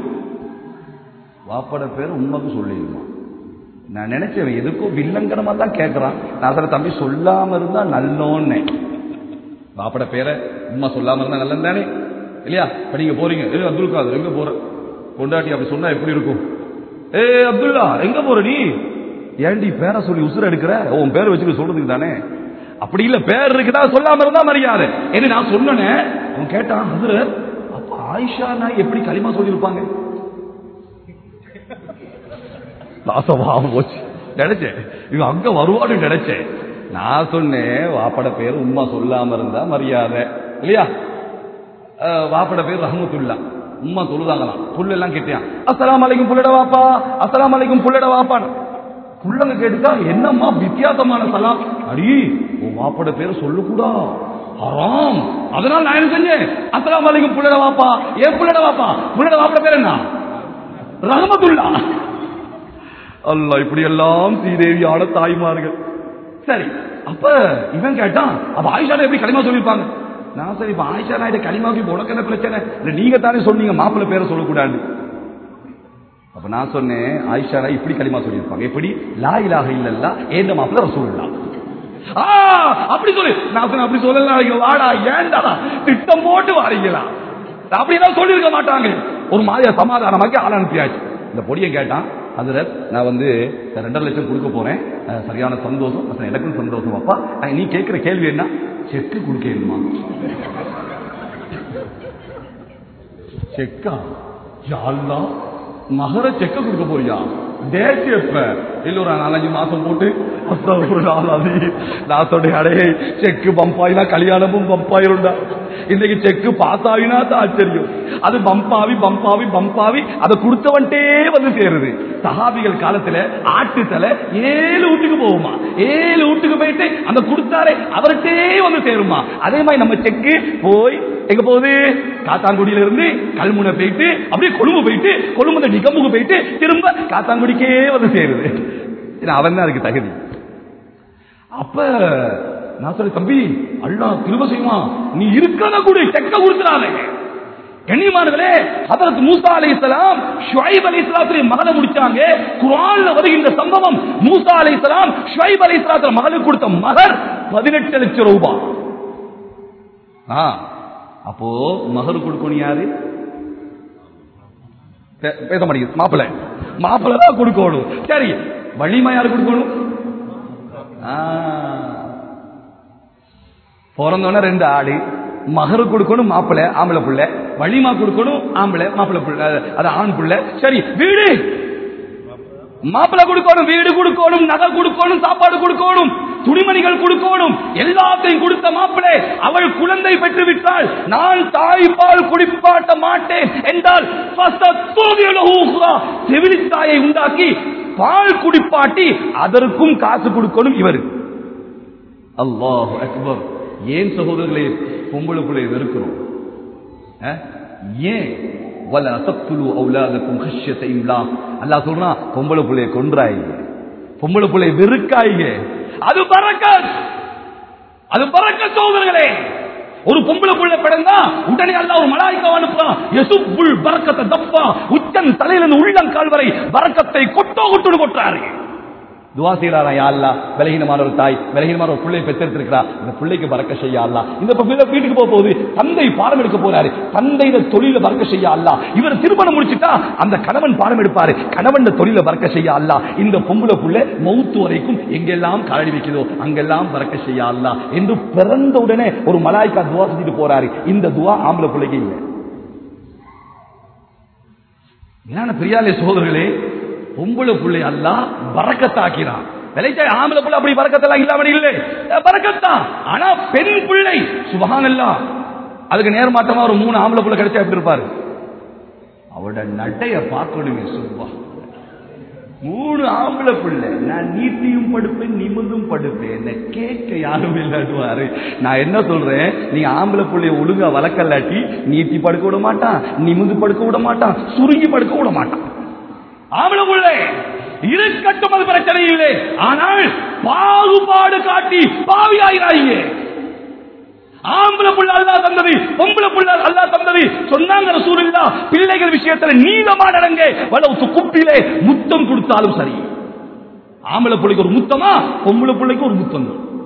வாப்பட பேர் உண்மைக்கு சொல்லிடுமா நான் நினைச்சேன் எதுக்கும் வில்லங்கரமா தான் கேட்கறான் நான் சொல்ல தம்பி சொல்லாம இருந்தா நல்லோன்னு வாப்பட பேரை உண்மை சொல்லாம இருந்தா நல்லது தானே இல்லையா இப்ப நீங்க போறீங்க ஏ அப்துல் காதர் எங்க போற கொண்டாட்டி அப்படி சொன்னா எப்படி இருக்கும் ஏ அப்துல்லா எங்க போற நீ ஏன்டி பேரை சொல்லி உசுர எடுக்கிற உன் பேரை வச்சுட்டு சொல்றதுக்கு தானே அப்படி இல்ல பேர் இருக்குதா சொல்லாம இருந்தா மரியாதை என்று நான் சொன்னேன் அவன் கேட்டான் ஹசரத் அப்ப ஆயிஷா நான் எப்படி களிமா சொல்லியிருப்பாங்க நாசமாக போச்சு நினைச்சேன் இவன் அங்க வருவான்னு நினைச்சேன் நான் சொன்னேன் வாப்பட பேர் உம்மா சொல்லாம இருந்தா மரியாதை இல்லையா அஹ், வாப்பட பேர் ரஹமத்துல்லா உம்மா தொழுதாங்களாம் புல்ல எல்லாம் கேட்டியான் அஸ்ஸலாமு அலைக்கும் புள்ளட வாப்பா அஸ்ஸலாமு அலைக்கும் புள்ளட வாப்பான்னு புள்ளங்க கேட்டுட்டா என்னம்மா வித்தியாசமான சலாம் அடி உன் வாப்பட பேர் சொல்லக்கூடா ஹராம் அதனால நான் என்ன செஞ்சேன் அஸ்ஸலாமு அலைக்கும் புள்ளட வாப்பா ஏன் புள்ளட வாப்பா புள்ளட வாப்பட பேர் என்ன ரஹமத்துல்லா அல்லாஹ் இப்படி எல்லாம் ஸ்ரீதேவியான தாய்மார்கள் சரி அப்ப இவன் கேட்டான் அப்ப ஆயிஷா எப்படி களிமா சொல்லியிருப்பாங்க நான் சரி இப்ப ஆயிஷா நாயுடு களிமாவுக்கு இப்ப உனக்கு என்ன பிரச்சனை இல்ல நீங்க தானே சொன்னீங்க மாப்பிள்ளை பேரை சொல்லக்கூடாது அப்ப நான் சொன்னேன் ஆயிஷா நாய் இப்படி களிமா சொல்லியிருப்பாங்க எப்படி லா இலாஹ இல்லல்லா ஏந்த மாப்பிள்ளை ரசூலுல்லா ஆ அப்படி சொல்லு நான் சொன்னேன் அப்படி சொல்லலாம் ஐயோ, வாடா ஏன்டா திட்டம் போட்டு வாரீங்களா அப்படிதான் சொல்லியிருக்க மாட்டாங்க ஒரு மாதிரியா சமாதானமாக்கி ஆள் அனுப்பியாச்சு இந்த பொடியை கேட்டான் அதுல நான் வந்து ரெண்டரை லட்சம் கொடுக்க போறேன் அஹ், சரியான சந்தோஷம் அப்புறம் எனக்கும் சந்தோஷம் அப்பா அஹ், நீ கேட்கிற கேள்வி என்ன செக்கு கொடுக்கணுமா செக்கா யாழ்லா மகர செக்க கொடுக்க போறியா டேட் எப்ப இல்ல ஒரு நாலஞ்சு மாசம் போட்டு அப்புறம் ஒரு நாள் அது நான் சொன்னேன் அடே செக்கு பம்பாயினா கல்யாணமும் பம்பாயிருந்தா இன்னைக்கு செக்கு பாஸ் ஆகினா தான் ஆச்சரியம் அது பம்பாவி பம்பாவி பம்பாவி அதை கொடுத்தவன்ட்டே வந்து சேருது சஹாபிகள் காலத்துல ஆட்டு தலை ஏழு வீட்டுக்கு போகுமா ஏழு வீட்டுக்கு போயிட்டு அந்த கொடுத்தாரே அவர்கிட்டே வந்து சேருமா அதே மாதிரி நம்ம செக்கு போய் எங்க போகுது காத்தாங்குடியில இருந்து கல்முனை போயிட்டு அப்படியே கொழும்பு போயிட்டு கொழும்பு நிகமுக்கு போயிட்டு திரும்ப காத்தாங்குடிக்கே வந்து சேருது ஏன்னா அவன் தான் அதுக்கு தகுதி அப்ப நான் சொல்ல தம்பி அல்லாஹ் திரும்ப செய்வான் நீ இருக்கிறத கூட செக்க கொடுத்துறாதே கண்ணியமானவர்களே ஹதரத் மூசா அலைஹிஸ்ஸலாம் ஷுவைப் அலைஹிஸ்ஸலாத்துடைய மகனை முடிச்சாங்க குர்ஆன்ல வருகின்ற சம்பவம் மூசா அலைஹிஸ்ஸலாம் ஷுவைப் அலைஹிஸ்ஸலாத்துடைய மகனுக்கு கொடுத்த மகர் 18 லட்சம் ரூபாய் ஆ அப்போ மகர் கொடுக்கணும் யாரு பே- பேச மாட்டேங்குது மாப்பிள்ளை மாப்பிள்ளை தான் கொடுக்கணும் சரி வள்ளிமா யாரு கொடுக்கணும் ஆ. பிறந்தோன்னே ரெண்டு ஆடு மகரு கொடுக்கணும் மாப்பிள்ளை ஆம்பளை புள்ள வள்ளிமா கொடுக்கணும் ஆம்பளை மாப்பிள்ளை புள்ள அது ஆண் புள்ள சரி வீடு மாப்பிள்ளை கொடுக்கணும் வீடு கொடுக்கணும் நகை கொடுக்கணும் சாப்பாடு கொடுக்கணும் துணிமணிகள் கொடுக்கணும் எல்லாத்தையும் கொடுத்த மாப்பிளே அவள் குழந்தை பெற்று விட்டால் நான் தாய்ப்பால் குடிப்பாட்ட மாட்டேன் என்றால் செவிலித்தாயை உண்டாக்கி பால் குடிப்பாட்டி அதற்கும் காசு கொடுக்கணும் இவர் அல்லாஹ் அக்பர் ஏன் சகோதரர்களே பொம்பளை பிள்ளை வெறுக்கிறோம் அஹ்? ஏன் வல அசத்துலு அவுலாதக்கும் ஹஷ்யத்தை இம்லாம் அல்லாஹ் சொல்றான் பொம்பளை பிள்ளைய கொன்றாயிங்க பொம்பளை பிள்ளைய வெறுக்காயிங்க அது பறக்கத் அது பறக்க சோதர்களே ஒரு பொம்பளை புள்ள பிறந்தா உடனே அல்லாஹ் ஒரு மலாய்க்கா அனுப்புறான் யசுப்புல் பரக்கத்தை தப்பா உச்சன் தலையிலிருந்து உள்ளங்கால் வரை பரக்கத்தை கொட்டோ கொட்டுன்னு கொட்டுறாரு துவா செய்யறாரா யா அல்லா விலகினமான ஒரு தாய் விலகினமான ஒரு பிள்ளை பெற்றெடுத்திருக்கிறா இந்த பிள்ளைக்கு பறக்க செய்ய அல்லா இந்த பிள்ளை வீட்டுக்கு போக போகுது தந்தை பாடம் எடுக்க போறாரு தந்தையில தொழில பறக்க செய்ய அல்லா இவர் திருமணம் முடிச்சுட்டா அந்த கணவன் பாடம் எடுப்பாரு கணவன் தொழில பறக்க செய்ய அல்லா இந்த பொம்பளை புள்ள மௌத்து வரைக்கும் எங்கெல்லாம் காலடி வைக்குதோ அங்கெல்லாம் பறக்க செய்ய அல்லா என்று பிறந்த உடனே ஒரு மலாய்க்கா துவா செஞ்சுட்டு போறாரு இந்த துவா ஆம்பளை பிள்ளைக்கு இல்லை என்ன பிரியாலே சோதர்களே பொம்பளை பிள்ளை அல்ல பறக்கத்தாக்கிறான் விளைச்ச ஆம்பளை பிள்ளை அப்படி பறக்கத்தெல்லாம் இல்லாம இல்லை பறக்கத்தான் ஆனா பெண் பிள்ளை சுபகானல்லா அதுக்கு நேர்மாற்றமா ஒரு மூணு ஆம்பளை பிள்ளை கிடைச்சா எப்படி இருப்பாரு அவட நடைய பார்க்கணுமே சுபா மூணு ஆம்பளை பிள்ளை நான் நீட்டியும் படுப்பேன் நிமிந்தும் படுப்பேன் என்ன கேட்க யாரும் இல்லாடுவாரு நான் என்ன சொல்றேன் நீ ஆம்பளை பிள்ளைய ஒழுங்கா வளர்க்கலாட்டி நீட்டி படுக்க விட மாட்டான் நிமிந்து படுக்க விட மாட்டான் சுருங்கி படுக்க விட மாட்டான் ஆம்பளை பிள்ளை இருக்கட்டும் அது பிரச்சனை இல்லை ஆனால் பாகுபாடு காட்டி பாவியாயிராங்க ஆம்பளை புள்ள அல்லா தந்தது பொம்பளை புள்ள அல்லா தந்தது சொன்னாங்க ரசூலுல்லா பிள்ளைகள் விஷயத்துல நீளமா நடங்க வளவு குப்பிலே முத்தம் கொடுத்தாலும் சரி ஆம்பளை பிள்ளைக்கு ஒரு முத்தமா பொம்பளை பிள்ளைக்கு ஒரு முத்தம்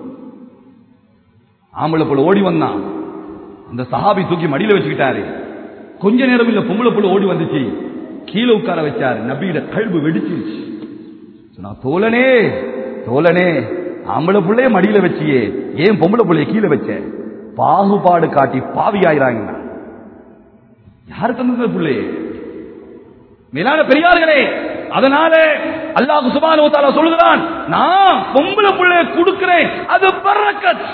ஆம்பளை புள்ள ஓடி வந்தான் அந்த சஹாபி தூக்கி மடியில வச்சுக்கிட்டாரு கொஞ்ச நேரம் இல்ல பொம்பளை புள்ள ஓடி வந்துச்சு கீழே உட்கார வச்சாரு நபியிட கல்வி வெடிச்சிருச்சு சொன்னா தோழனே தோழனே ஆம்பளை பிள்ளைய மடியில வச்சியே ஏன் பொம்பளை பிள்ளைய கீழே வச்ச பாகுபாடு காட்டி பாவி ஆயிராங்க யாரு தந்தது பிள்ளையே மேலான பெரியார்களே அதனால அல்லாஹ் சுபானு தாலா சொல்லுகிறான் நான் பொம்பளை பிள்ளைய கொடுக்கிறேன் அது பரக்கத்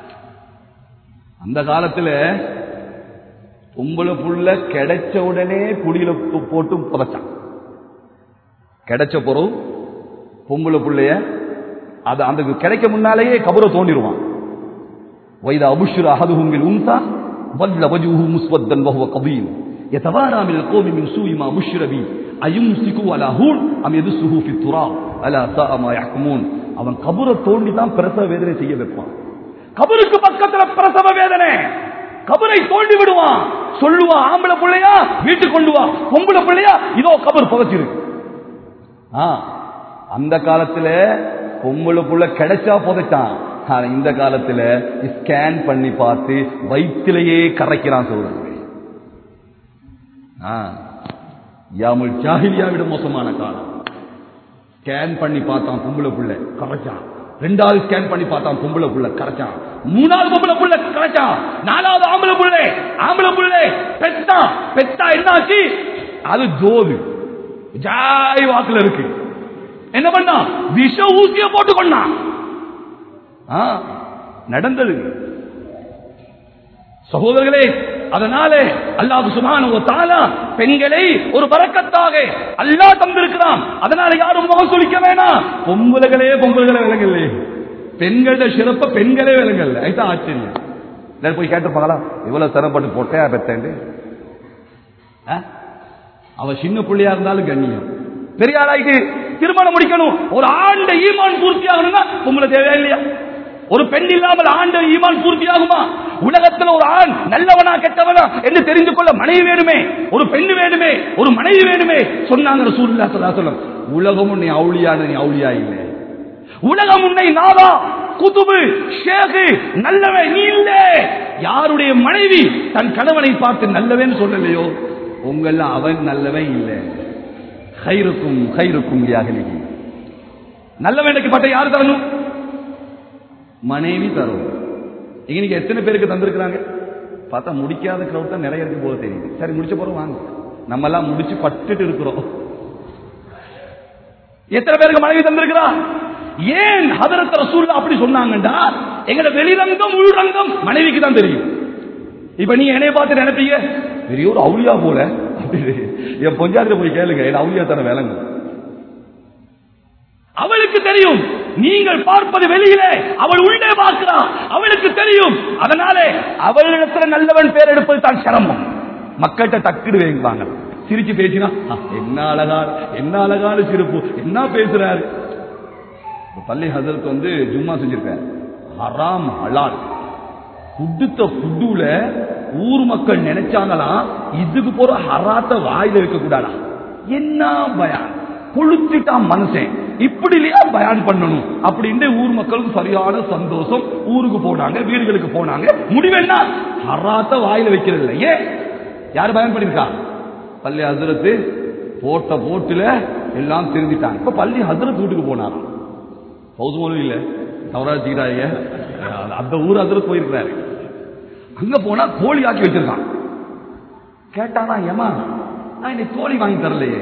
அந்த காலத்துல பொம்பளை புள்ள கிடைச்ச உடனே குடியில போ- போட்டு புதைச்சான் கிடைச்ச பொருள் பொம்பளை புள்ளைய அது அந்த கிடைக்க முன்னாலேயே கபரை தோண்டிடுவான் வைத அபுஷுர அஹதுஹும் பில் உன்சா வல்ல வஜுஹு முஸ்வத்தன் வஹுவ கபீம் يتوارى من القوم من سوء ما بشر به أيمسكوا على هون أم يدسه في التراب ألا ساء ما يحكمون அவன் கபரை தோண்டி தான் பிரசவ வேதனை செய்ய வைப்பான் கபருக்கு பக்கத்துல பிரசவ வேதனை கபரை தோண்டி விடுவான் சொல்லுவான் ஆம்பளை பிள்ளையா வீட்டுக்கு கொண்டு வா பொம்பளை பிள்ளையா இதோ கபர் புதைச்சிருக்கு ஆ, அந்த காலத்துல பொம்பளை புள்ள கிடைச்சா புதைச்சான் ஆனா இந்த காலத்துல ஸ்கேன் பண்ணி பார்த்து வயிற்றிலேயே கரைக்கிறான் சொல்றாங்க ஆ, யாமுல் ஜாஹிலியா விட மோசமான காலம் ஸ்கேன் பண்ணி பார்த்தான் பொம்பளை புள்ள கரைச்சான் ரெண்டாவது ஸ்கேன் பண்ணி பார்த்தான் பொம்பளை புள்ள கரைச்சான் மூணாவது பொம்பளை புள்ள கரைச்சான் நாலாவது ஆம்பளை புள்ள ஆம்பளை புள்ள பெத்தா பெத்தா என்னாச்சு அது ஜோது ஜாய் வாக்குல இருக்கு என்ன பண்ணா விஷ ஊசிய போட்டு கொண்டான் ஆ, நடந்தது சகோதரர்களே அதனாலே அல்லாஹ் சுப்ஹானஹு வ தஆலா பெண்களை ஒரு பரக்கத்தாக அல்லாஹ் தந்திருக்கிறான் அதனால யாரும் முகம் சுளிக்க வேணாம் பொம்பளைகளே பொம்பளைகளே விலங்கல்லே பெண்களோட சிறப்ப பெண்களே விலங்கல்ல இதுதான் ஆச்சரியம் எல்லாரும் போய் கேட்டுப்பாங்களா இவ்வளவு சிரமப்பட்டு போட்டே பெத்தேன் அவ சின்ன பிள்ளையா இருந்தாலும் கண்ணியம் பெரிய ஆளாயிட்டு திருமணம் முடிக்கணும் ஒரு ஆண்ட ஈமான் பூர்த்தி ஆகணும்னா பொம்பளை தேவையா இல்லையா ஒரு பெண் இல்லாமல் ஆண்ட ஈமான் பூர்த்தி ஆகுமா உலகத்துல ஒரு ஆண் நல்லவனா கெட்டவனா என்று தெரிந்து கொள்ள மனைவி வேணுமே ஒரு பெண் வேணுமே ஒரு மனைவி வேணுமே சொன்னாங்க ரசூலுல்லாஹி ஸல்லல்லாஹு அலைஹி வஸல்லம் உலகம் உன்னை அவுளியான நீ அவுளியா இல்லை உலகம் உன்னை நாதா குதுபு ஷேகு நல்லவன் நீ இல்ல யாருடைய மனைவி தன் கணவனை பார்த்து நல்லவன் சொல்லலையோ உங்கள அவன் நல்லவன் இல்ல ஹைருக்கும் ஹைருக்கும் யாகலிகி நல்லவனுக்கு பட்ட யார் தரணும் மனைவி தரும் இன்னைக்கு எத்தனை பேருக்கு தந்திருக்கிறாங்க பார்த்தா முடிக்காத கிரௌட் தான் நிறைய இருக்கு போல தெரியுது சரி முடிச்ச போறோம் வாங்க நம்ம எல்லாம் முடிச்சு பட்டுட்டு இருக்கிறோம் எத்தனை பேருக்கு மனைவி தந்திருக்கிறா ஏன் ஹதரத் ரசூல்லா அப்படி சொன்னாங்கடா எங்கட வெளிரங்கம் உள்ரங்கம் மனைவிக்கு தான் தெரியும் இப்ப நீங்க என்னைய பார்த்து நினைப்பீங்க பெரிய ஒரு அவுளியா போல அப்படின்னு. என் பொஞ்சாத்திர போய் கேளுங்க என் அவுளியா தானே விளங்கு அவளுக்கு தெரியும் நீங்கள் பார்ப்பது வெளியிலே அவள் உள்ளே பார்க்கிறா அவளுக்கு தெரியும் அதனாலே அவளிடத்துல நல்லவன் பேர் எடுப்பது தான் சிரமம் மக்கள்கிட்ட டக்குடு வைப்பாங்க சிரிச்சு பேசினா "ஆ, என்ன அழகா என்ன அழகான சிரிப்பு என்ன பேசுறாரு இப்ப பள்ளி ஹசரத் வந்து ஜும்மா செஞ்சிருக்காரு ஹராம் ஹலால் குடுத்த புட்டுல ஊர் மக்கள் நினைச்சாங்களாம் இதுக்கு போற ஹராத்த வாயில வைக்க கூடாதா என்ன பயான் கொளுத்திட்டான் மனுஷன் இப்படி இல்லையா பயான் பண்ணணும் அப்படின்னு ஊர் மக்களுக்கு சரியான சந்தோஷம் ஊருக்கு போனாங்க வீடுகளுக்கு போனாங்க முடிவென்னா ஹராத்த வாயில வைக்கிறது இல்லை ஏன் யார் பயன் பண்ணிருக்கா பள்ளி ஹசரத்து போட்ட போட்டுல எல்லாம் திருந்திட்டாங்க இப்ப பள்ளி ஹசரத் வீட்டுக்கு போனாராம் பௌது மொழி இல்ல தவறாச்சுக்கிறாங்க அந்த ஊர் ஹசரத் போயிருக்கிறாரு அங்க போனா கோழி ஆக்கி வச்சிருக்கான் கேட்டானா ஏமா நான் இன்னைக்கு கோழி வாங்கி தரலையே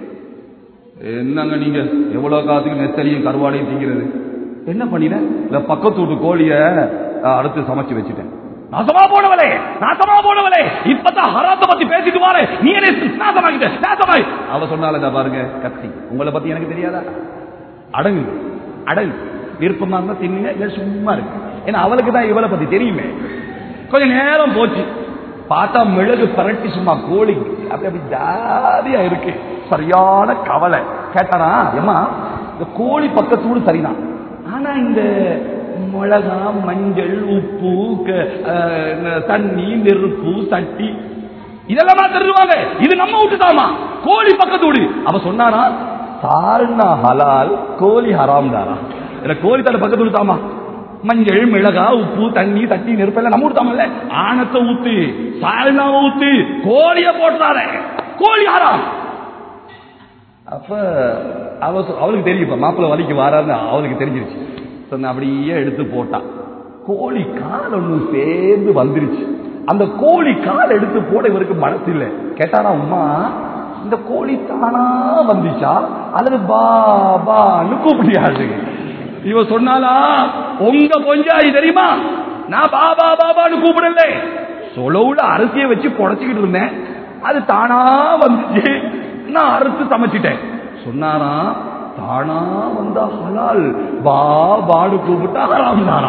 என்னங்க நீங்க எவ்வளவு காசுக்கு நெத்தலியும் கருவாடையும் திங்கிறது என்ன பண்ணின இல்ல பக்கத்து வீட்டு கோழிய அஹ், அறுத்து சமைச்சு வச்சுட்டேன் நாசமா போனவளே நாசமா போனவளே இப்பதான் ஹராத்த பத்தி பேசிட்டு வாரு நீ என்ன நாசமாக்கிட்ட நாசமாய் அவ சொன்னால பாருங்க கத்தி உங்களை பத்தி எனக்கு தெரியாதா அடங்கு அடங்கு விருப்பமா இருந்தா தின்னுங்க இல்ல சும்மா இருக்கு ஏன்னா அவளுக்கு தான் இவளை பத்தி தெரியுமே கொஞ்ச நேரம் போச்சு பார்த்தா மிளகு பரட்டி சும்மா கோழி அப்படி அப்படி ஜாதியா இருக்கு சரியான கவலை கேட்டாரா ஏமா இந்த கோழி பக்கத்தோடு சரிதான் ஆனா இந்த மிளகா மஞ்சள் உப்பு க- அஹ், இந்த தண்ணி நெருப்பு சட்டி இதெல்லாம் தருவாங்க இது நம்ம விட்டுதாமா கோழி பக்கத்தோடு அவ சொன்னாரா சாருன்னா ஹலால் கோழி ஹராம் தாரா இல்ல கோழி தலை பக்கத்து விடுத்தாமா மஞ்சள் மிளகா உப்பு தண்ணி தட்டி நெருப்பெல்லாம் நம்ம விடுத்தாமல்ல ஆணத்தை ஊத்து சால்னாவை ஊத்து கோழிய போட்டுறாரு கோழி ஹராம் அப்ப அவ சொ- அவளுக்கு தெரியும் இப்ப மாப்பிள்ள வலிக்கு வாரான்னு அவளுக்கு தெரிஞ்சிருச்சு ஒருத்தன் அப்படியே எடுத்து போட்டான் கோழி கால் ஒண்ணு சேர்ந்து வந்துருச்சு அந்த கோழி கால் எடுத்து போட இவருக்கு மனசு இல்லை கேட்டாரா உமா இந்த கோழி தானா வந்துச்சா அல்லது பா பான்னு கூப்பிடியாது இவ சொன்னாலா உங்க பொஞ்சாதி தெரியுமா நான் பாபா பாபான்னு கூப்பிடல சொலவுல அரிசியை வச்சு புடச்சுக்கிட்டு இருந்தேன் அது தானா வந்துச்சு நான் அறுத்து சமைச்சிட்டேன் சொன்னாராம் தானா வந்தா ஹலால் பா பாடு கூப்பிட்டா ஹராம் தானா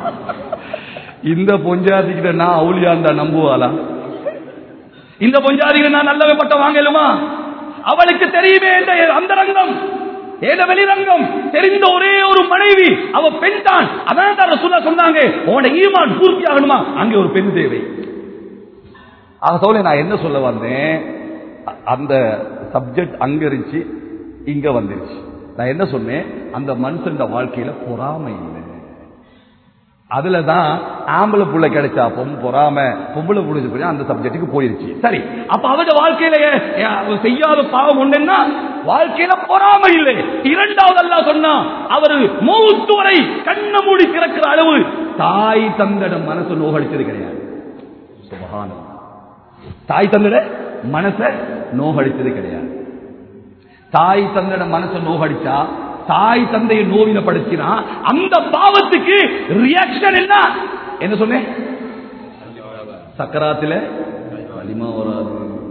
இந்த பொஞ்சாதிக்கிட்ட நான் அவுளியா இருந்தா நம்புவாளா இந்த பொஞ்சாதிக்கு நான் நல்லவே பட்டம் வாங்கலுமா அவளுக்கு தெரியுமே என்ற அந்தரங்கம் ஏத வெளிரங்கம் தெரிந்த ஒரே ஒரு மனைவி அவ பெண் தான் அதான் தான் ரசூலா சொன்னாங்க உன்னோட ஈமான் பூர்த்தி ஆகணுமா அங்கே ஒரு பெண் தேவை ஆக சொல்ல நான் என்ன சொல்ல வந்தேன் அ- அந்த சப்ஜெக்ட் அங்க இருந்துச்சு இங்க வந்துருச்சு நான் என்ன சொன்னேன் அந்த மனுஷன் வாழ்க்கையில பொறாமை இல்லை அதுலதான் ஆம்பளை புள்ள கிடைச்சா பொம் பொறாம பொம்பளை புடிச்சு போய் அந்த சப்ஜெக்ட்டுக்கு போயிருச்சு சரி அப்ப அவட வாழ்க்கையில ஏ, அவ செய்யாத பாவம் ஒண்ணுன்னா வாழ்க்கையில பொறாமை இல்லை இரண்டாவது அல்லாஹ் சொன்னா அவரு மௌத்து வரை கண்ண மூடி திறக்கிற அளவு தாய் தந்தட மனசு நோகடிச்சது கிடையாது சுபஹானல்லாஹ். தாய் தந்தட மனச நோகடிச்சது கிடையாது தாய் தந்தட மனச நோகடிச்சா தாய் தந்தையை நோவினப்படுத்தினா அந்த பாவத்துக்கு ரியாக்ஷன் என்ன என்ன சொன்னேன் சக்கராத்துல களிமா வராது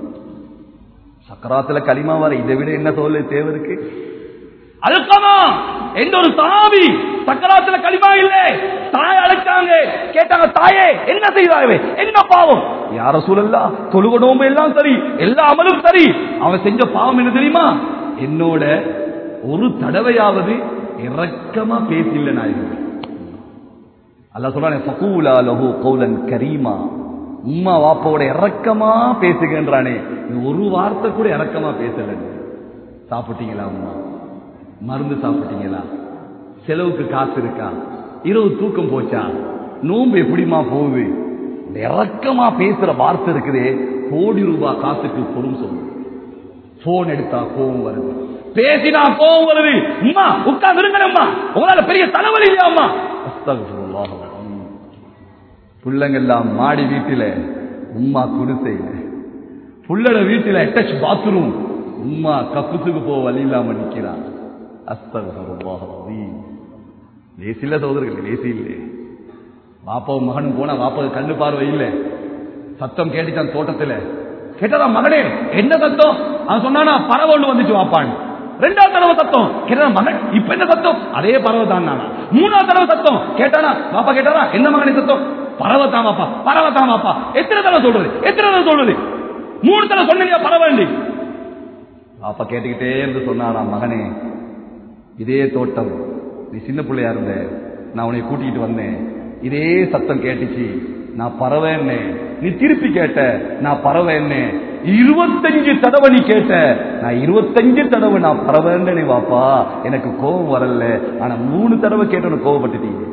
சக்கராத்துல களிமா வர இதை விட என்ன தோல் தேவை இருக்கு அழுக்கமா எந்த ஒரு சாவி சக்கராத்துல களிமா இல்ல தாய் அழைச்சாங்க கேட்டாங்க தாயே என்ன செய்தாவே என்ன பாவம் யார சூழல்லா தொழுக நோம்பு எல்லாம் சரி எல்லா அமலும் சரி அவன் செஞ்ச பாவம் என்ன தெரியுமா என்னோட ஒரு தடவையாவது இரக்கமா பேசில்ல நாயகமே அல்லாஹ் சொல்றானே ஃபகூலா லஹு கௌலன் கரீமா உம்மா வாப்பாவோட இரக்கமா பேசுகின்றானே நீ ஒரு வார்த்தை கூட இரக்கமா பேசல சாப்பிட்டீங்களா அம்மா மருந்து சாப்பிட்டீங்களா செலவுக்கு காசு இருக்கா இரவு தூக்கம் போச்சா நோம்பு எப்படிமா போகுது இந்த இறக்கமா பேசுற வார்த்தை இருக்குதே கோடி ரூபாய் காசுக்கு பொருள் சொல்லுது போன் எடுத்தா கோவம் வருது பேசினா கோவம் வருது அம்மா உட்கார்ந்து இருங்கம்மா உங்களால பெரிய தலைவலி இல்லையா அம்மா அஸ்தக்ஃபிருல்லாஹ் அலீம். புள்ளங்கெல்லாம் மாடி வீட்டில உம்மா குடிசையில புள்ளட வீட்டில அட்டாச் பாத்ரூம் உம்மா கப்புசுக்கு போ வழி இல்லாம நிக்கிறான் அஸ்தக்ஃபிருல்லாஹ் அலீம். லேசி இல்ல சகோதரர்கள் லேசி இல்லை வாப்பாவும் மகனும் போனா வாப்பாவுக்கு கண்ணு பார்வை இல்லை சத்தம் கேட்டுச்சான் தோட்டத்துல கேட்டதா மகனே என்ன சத்தம் அவன் சொன்னானா பறவை ஒண்ணு வந்துச்சு வாப்பான் ரெண்டாவது தடவை சத்தம் கேட்டா மகன் இப்ப என்ன சத்தம் அதே பறவை தான் நானா மூணாவது தடவை சத்தம் கேட்டானா பாப்பா கேட்டாரா என்ன மகனே சத்தம் பறவை தான் வாப்பா பறவை தான் வாப்பா எத்தனை தடவை சொல்றது எத்தனை தடவை சொல்றது மூணு தடவை சொன்னீங்க பறவை பாப்பா கேட்டுக்கிட்டே இருந்து சொன்னானா மகனே இதே தோட்டம் நீ சின்ன பிள்ளையா இருந்த நான் உன்னை கூட்டிக்கிட்டு வந்தேன் இதே சத்தம் கேட்டுச்சு நான் பறவைன்னு நீ திருப்பி கேட்ட நான் பறவைன்னு இருபத்தஞ்சு தடவை நீ கேட்ட நான் இருபத்தஞ்சு தடவை நான் பறவைன்னு நீ வாப்பா எனக்கு கோபம் வரல ஆனா மூணு தடவை கேட்டவனு கோவப்பட்டுட்டீங்க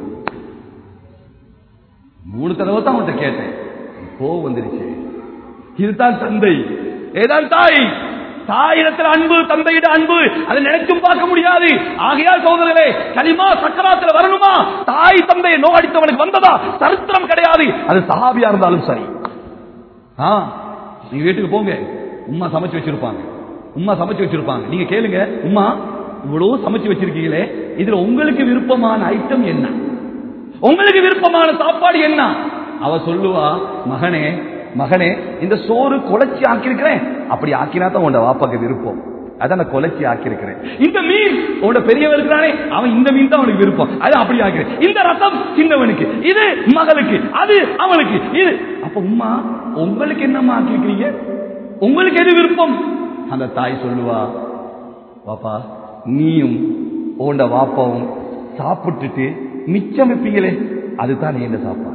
மூணு தடவை தான் உன்கிட்ட கேட்டேன் கோவம் வந்துருச்சு இதுதான் தந்தை ஏதான் தாய் தாயிடத்தில் அன்பு தந்தையிட அன்பு அதை நினைச்சும் பார்க்க முடியாது ஆகையால் சோதரர்களே கலிமா சக்கராத்துல வரணுமா தாய் தந்தையை நோகடித்தவனுக்கு வந்ததா சரித்திரம் கிடையாது அது சஹாபியா இருந்தாலும் சரி ஆ நீங்க வீட்டுக்கு போங்க உம்மா சமைச்சு வச்சிருப்பாங்க உம்மா சமைச்சு வச்சிருப்பாங்க நீங்க கேளுங்க உம்மா இவ்வளவு சமைச்சு வச்சிருக்கீங்களே இதுல உங்களுக்கு விருப்பமான ஐட்டம் என்ன உங்களுக்கு விருப்பமான சாப்பாடு என்ன அவ சொல்லுவா மகனே மகனே இந்த சோறு குலைச்சி ஆக்கியிருக்கிறேன் அப்படி ஆக்கினா தான் உன்னோட வாப்பாக்கு விருப்பம் அதான் நான் குலைச்சி ஆக்கியிருக்கிறேன் இந்த மீன் உன்னோட பெரியவன் இருக்கிறானே அவன் இந்த மீன் தான் அவனுக்கு விருப்பம் அது அப்படி ஆக்கிறேன் இந்த ரசம் சின்னவனுக்கு இது மகளுக்கு அது அவனுக்கு இது அப்ப உம்மா உங்களுக்கு என்னம்மா ஆக்கியிருக்கிறீங்க உங்களுக்கு எது விருப்பம் அந்த தாய் சொல்லுவா பாப்பா நீயும் உண்ட வாப்பாவும் சாப்பிட்டுட்டு மிச்சம் வைப்பீங்களே அதுதான் நீ என்ன சாப்பாடு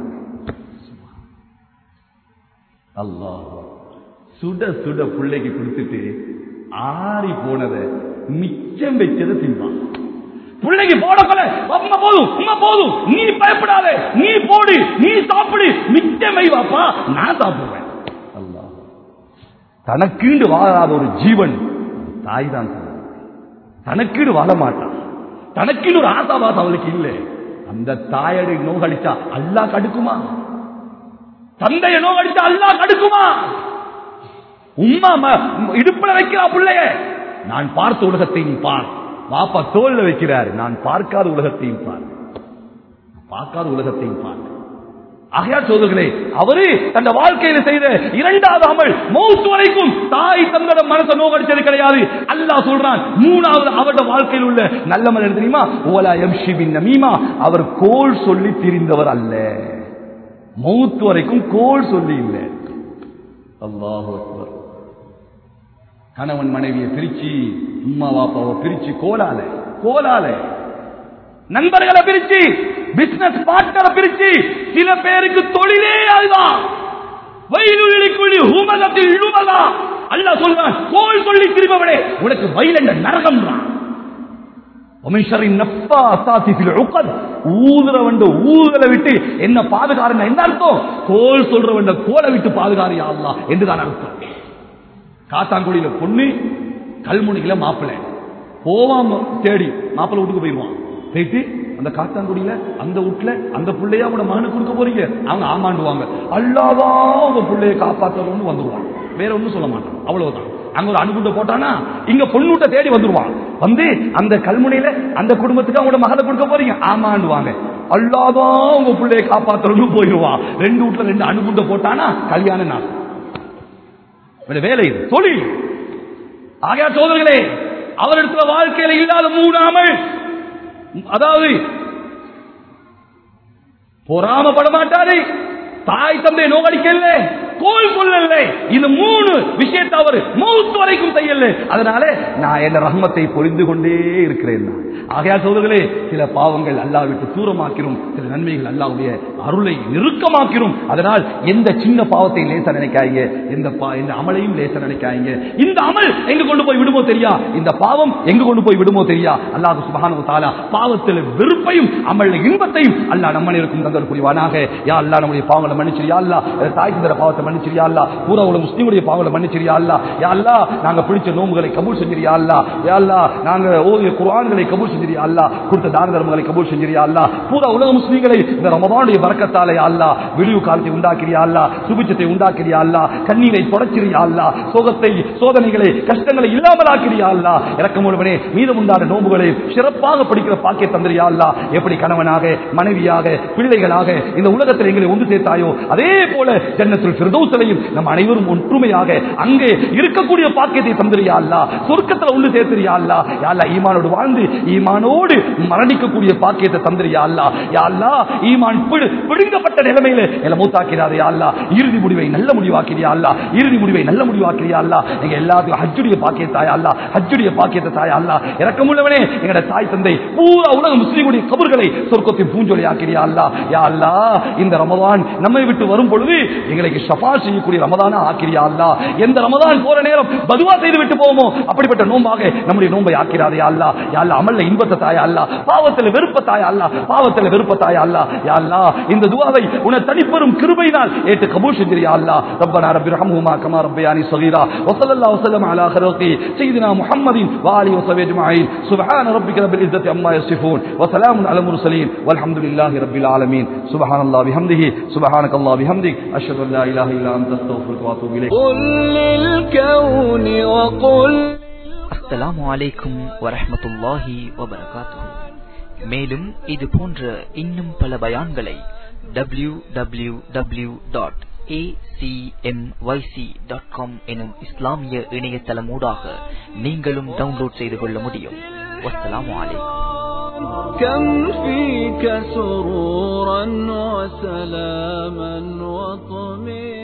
அல்லாஹ் சுட சுட பிள்ளைக்கு கொடுத்துட்டு ஆறி போனதை மிச்சம் வச்சதை தின்பான் பிள்ளைக்கு போட கொல அம்மா போதும் அம்மா போதும் நீ பயப்படாத நீ போடு நீ சாப்பிடு மிச்சம் வை வாப்பா நான் சாப்பிடுவேன் அல்லாஹ் தனக்கீண்டு வாழாத ஒரு ஜீவன் தாய் தான் தனக்கீடு வாழ மாட்டான் தனக்கீடு ஒரு ஆசாபாசம் அவளுக்கு இல்லை அந்த தாயடி நோகடிச்சா அல்லாஹ் கடுக்குமா தந்தைய நோகடிச்சா அல்லாஹ் கடுக்குமா உம்மா ம- இடுப்புல வைக்கிறா பிள்ளைய நான் பார்த்த உலகத்தை நீ பார் பாப்பா தோல்ல வைக்கிறார் நான் பார்க்காத உலகத்தையும் பார் பார்க்காத உலகத்தையும் பார் ஆகையா சோதர்களே அவரு தன் வாழ்க்கையில செய்த இரண்டாவது அமல் மௌத் வரைக்கும் தாய் தந்தட மனசை நோகடிச்சது கிடையாது அல்லாஹ் சொல்றான் மூணாவது அவருடைய வாழ்க்கையில் உள்ள நல்ல மனிதர் தெரியுமா ஓலா எம்ஷி பின் நமீமா அவர் கோல் சொல்லி திரிந்தவர் அல்ல மௌத் வரைக்கும் கோல் சொல்லி இல்லை அல்லாஹு அக்பர் கணவன் மனைவியை பிரிச்சு உம்மா வாப்பாவை பிரிச்சு கோலால கோலால நண்பர்களை பிரிச்சு பிசினஸ் பார்ட்னரை பிரிச்சு சில பேருக்கு தொழிலே அதுதான் வயலுக்குள்ளி ஹுமதத்தில் இழுமதா அல்லாஹ் சொல்றான் கோல் சொல்லி திரும்பவனே உனக்கு வயல் நரகம்ன்றான் ஊதுறவண்ட ஊதலை விட்டு என்ன பாதுகாருங்க என்ன அர்த்தம் கோல் சொல்றவண்ட கோலை விட்டு பாதுகாரியா அல்லா என்றுதான் அர்த்தம் காத்தாங்குடியில பொண்ணு கல்முனையில மாப்பிள்ளை போவாம தேடி மாப்பிள்ளை வீட்டுக்கு போயிடுவான் போயிட்டு அந்த காத்தாங்குடியில அந்த வீட்டுல அந்த பிள்ளையா கூட மகனுக்கு கொடுக்க போறீங்க அவங்க ஆமாண்டுவாங்க அல்லாதான் உங்க பிள்ளைய காப்பாற்றணும்னு வந்துருவான் வேற ஒண்ணும் சொல்ல மாட்டான் அவ்வளவுதான் அங்க ஒரு அணுகுண்ட போட்டானா இங்க பொண்ணுட்ட தேடி வந்துருவான் வந்து அந்த கல்முனையில அந்த குடும்பத்துக்கு அவங்களோட மகளை கொடுக்க போறீங்க ஆமாண்டுவாங்க அல்லாதான் உங்க பிள்ளைய காப்பாற்றணும்னு போயிடுவான் ரெண்டு வீட்டுல ரெண்டு அணுகுண்ட போட்டானா கல்யாண நாள் இவனுடைய வேலை இது தொழில் ஆகையா சோதர்களே அவரிடத்துல வாழ்க்கையில இல்லாத மூணாமல் அதாவது பொறாமப்பட மாட்டாரு தாய் தந்தை நோக்கடிக்கல கோல் கொள்ளல இந்த மூணு விஷயத்தை அவர் மௌத் வரைக்கும் செய்யல அதனால நான் என்ன ரஹ்மத்தை பொழிந்து கொண்டே இருக்கிறேன் நான். ஆகையால் சோதர்களே சில பாவங்கள் அல்லாஹ் விட்டு தூரமாக்கிறோம் சில நன்மைகள் அல்லாஹ்வுடைய அருளை நெருக்கமாக்கிறோம் அதனால் எந்த சின்ன பாவத்தை லேச நினைக்காதீங்க எந்த பா- எந்த அமலையும் லேச நினைக்காதீங்க இந்த அமல் எங்க கொண்டு போய் விடுமோ தெரியா இந்த பாவம் எங்க கொண்டு போய் விடுமோ தெரியா அல்லாஹ் சுபஹானஹு தஆலா பாவத்தில் வெறுப்பையும் அமல்ல இன்பத்தையும் அல்லாஹ் நம்ம இருக்கும் தந்தர் புரிவானாக யா அல்லாஹ் நம்முடைய பாவங்களை மன்னிச்சிரியா அல்லாஹ் என் தாய் தந்தர பாவத்தை மன்னிச்சிரியா அல்லாஹ் பூரா உள்ள முஸ்லிமுடைய பாவங்களை மன்னிச்சிரியா அல்லாஹ் யா அல்லாஹ் நாங்க பிடிச்ச நோம்புகளை கபூல் செஞ்சிரியா அல்லாஹ் யா அல்லாஹ் நாங்க ஓதிய குர்ஆன்களை கபூல் செஞ்சிரியா அல்லாஹ் கொடுத்த தான தர்மங்களை கபூல் செஞ்சிரியா அல்லாஹ் பூரா உலக முஸ்லிம்களை இந்த ரமதானுடைய பரக்கத்தாலே யா அல்லாஹ் விடிவு காலத்தை உண்டாக்கிறியா அல்லாஹ் சுபிச்சத்தை உண்டாக்கிறியா அல்லாஹ் கண்ணீரை தொடச்சிரியா அல்லாஹ் சோகத்தை சோதனைகளை கஷ்டங்களை இல்லாமல் ஆக்கிறியா அல்லாஹ் இறக்கமுழுவனே மீதம் உண்டான நோம்புகளை சிறப்பாக படிக்கிற பாக்கிய தந்திரியா அல்லாஹ் எப்படி கணவனாக மனைவியாக பிள்ளைகளாக இந்த உலகத்தில் எங்களை ஒன்று சேர்த்தாயோ அதே போல ஜன்னத்துல் ஃபிர்தௌஸிலையும் நம் அனைவரும் ஒற்றுமையாக அங்கே இருக்கக்கூடிய பாக்கியத்தை தந்திரியா அல்லா சொர்க்கத்துல ஒன்று சேர்த்திரியா அல்லா யா அல்லாஹ் ஈமானோடு வாழ்ந்து ஈமானோடு மரணிக்கக்கூடிய பாக்கியத்தை தந்திரியா அல்லா யா அல்லாஹ் ஈமான் பிடு- பிடுங்கப்பட்ட நிலைமையில எல்லாம் மூத்தாக்கிறாரே அல்லா இறுதி முடிவை நல்ல முடிவாக்கிறியா அல்லா இறுதி முடிவை நல்ல முடிவாக்கிறியா அல்லா எங்க எல்லாத்துக்கும் ஹஜ்ஜுடைய பாக்கிய தாயா அல்லா ஹஜ்ஜுடைய பாக்கியத்தை தாயா அல்லா இறக்கமுள்ளவனே எங்கட தாய் தந்தை பூரா உலக முஸ்லீமுடைய கபர்களை சொர்க்கத்தின் பூஞ்சொலி ஆக்கிறியா அல்லா யா அல்லா இந்த ரமதான் நம்மை விட்டு வரும் பொழுது எங்களுக்கு ஷஃபா செய்யக்கூடிய ரமதானா ஆக்கிறியா அல்லா எந்த ரமதான் போற நேரம் பதுவா செய்து விட்டு போவோமோ அப்படிப்பட்ட நோம்பாக நம்முடைய நோம்பை ஆக்கிறாரே அல்லா யா அல்லா அமல்ல இன்பத்தை தாயா அல்லா பாவத்தில் வெறுப்ப தாயா அல்லா பாவத்தில் வெறுப்ப தாயா அல்லா யா அல்லா இந்த துவாவை உன தனிப்பெரும் கிருபையினால் ஏற்று கபூல் செஞ்சிரியா அல்லா ரப்பனா ரப்பி ரஹமுமா கமா ரப்பயானி صغيرا وصلى الله وسلم على خلقه سيدنا محمد وآله وصحبه أجمعين سبحان ربك رب العزة عما يصفون وسلام على المرسلين والحمد لله رب العالمين سبحان الله بحمده سبحانك الله بحمدك أشهد أن لا إله إلا أنت أستغفرك وأتوب إليك قل للكون وقل அஸ்ஸலாமு அலைக்கும் வரஹ்மத்துல்லாஹி வபரகாத்துஹு மேலும் இது போன்ற இன்னும் பல பயான்களை W W W dot dot com எனும் இஸ்லாமிய இணையதளமூடாக நீங்களும் டவுன்லோட் செய்து கொள்ள முடியும் வஸ்ஸலாமு அலைக்கும் كم فيك سرورا وسلاما وطمئنا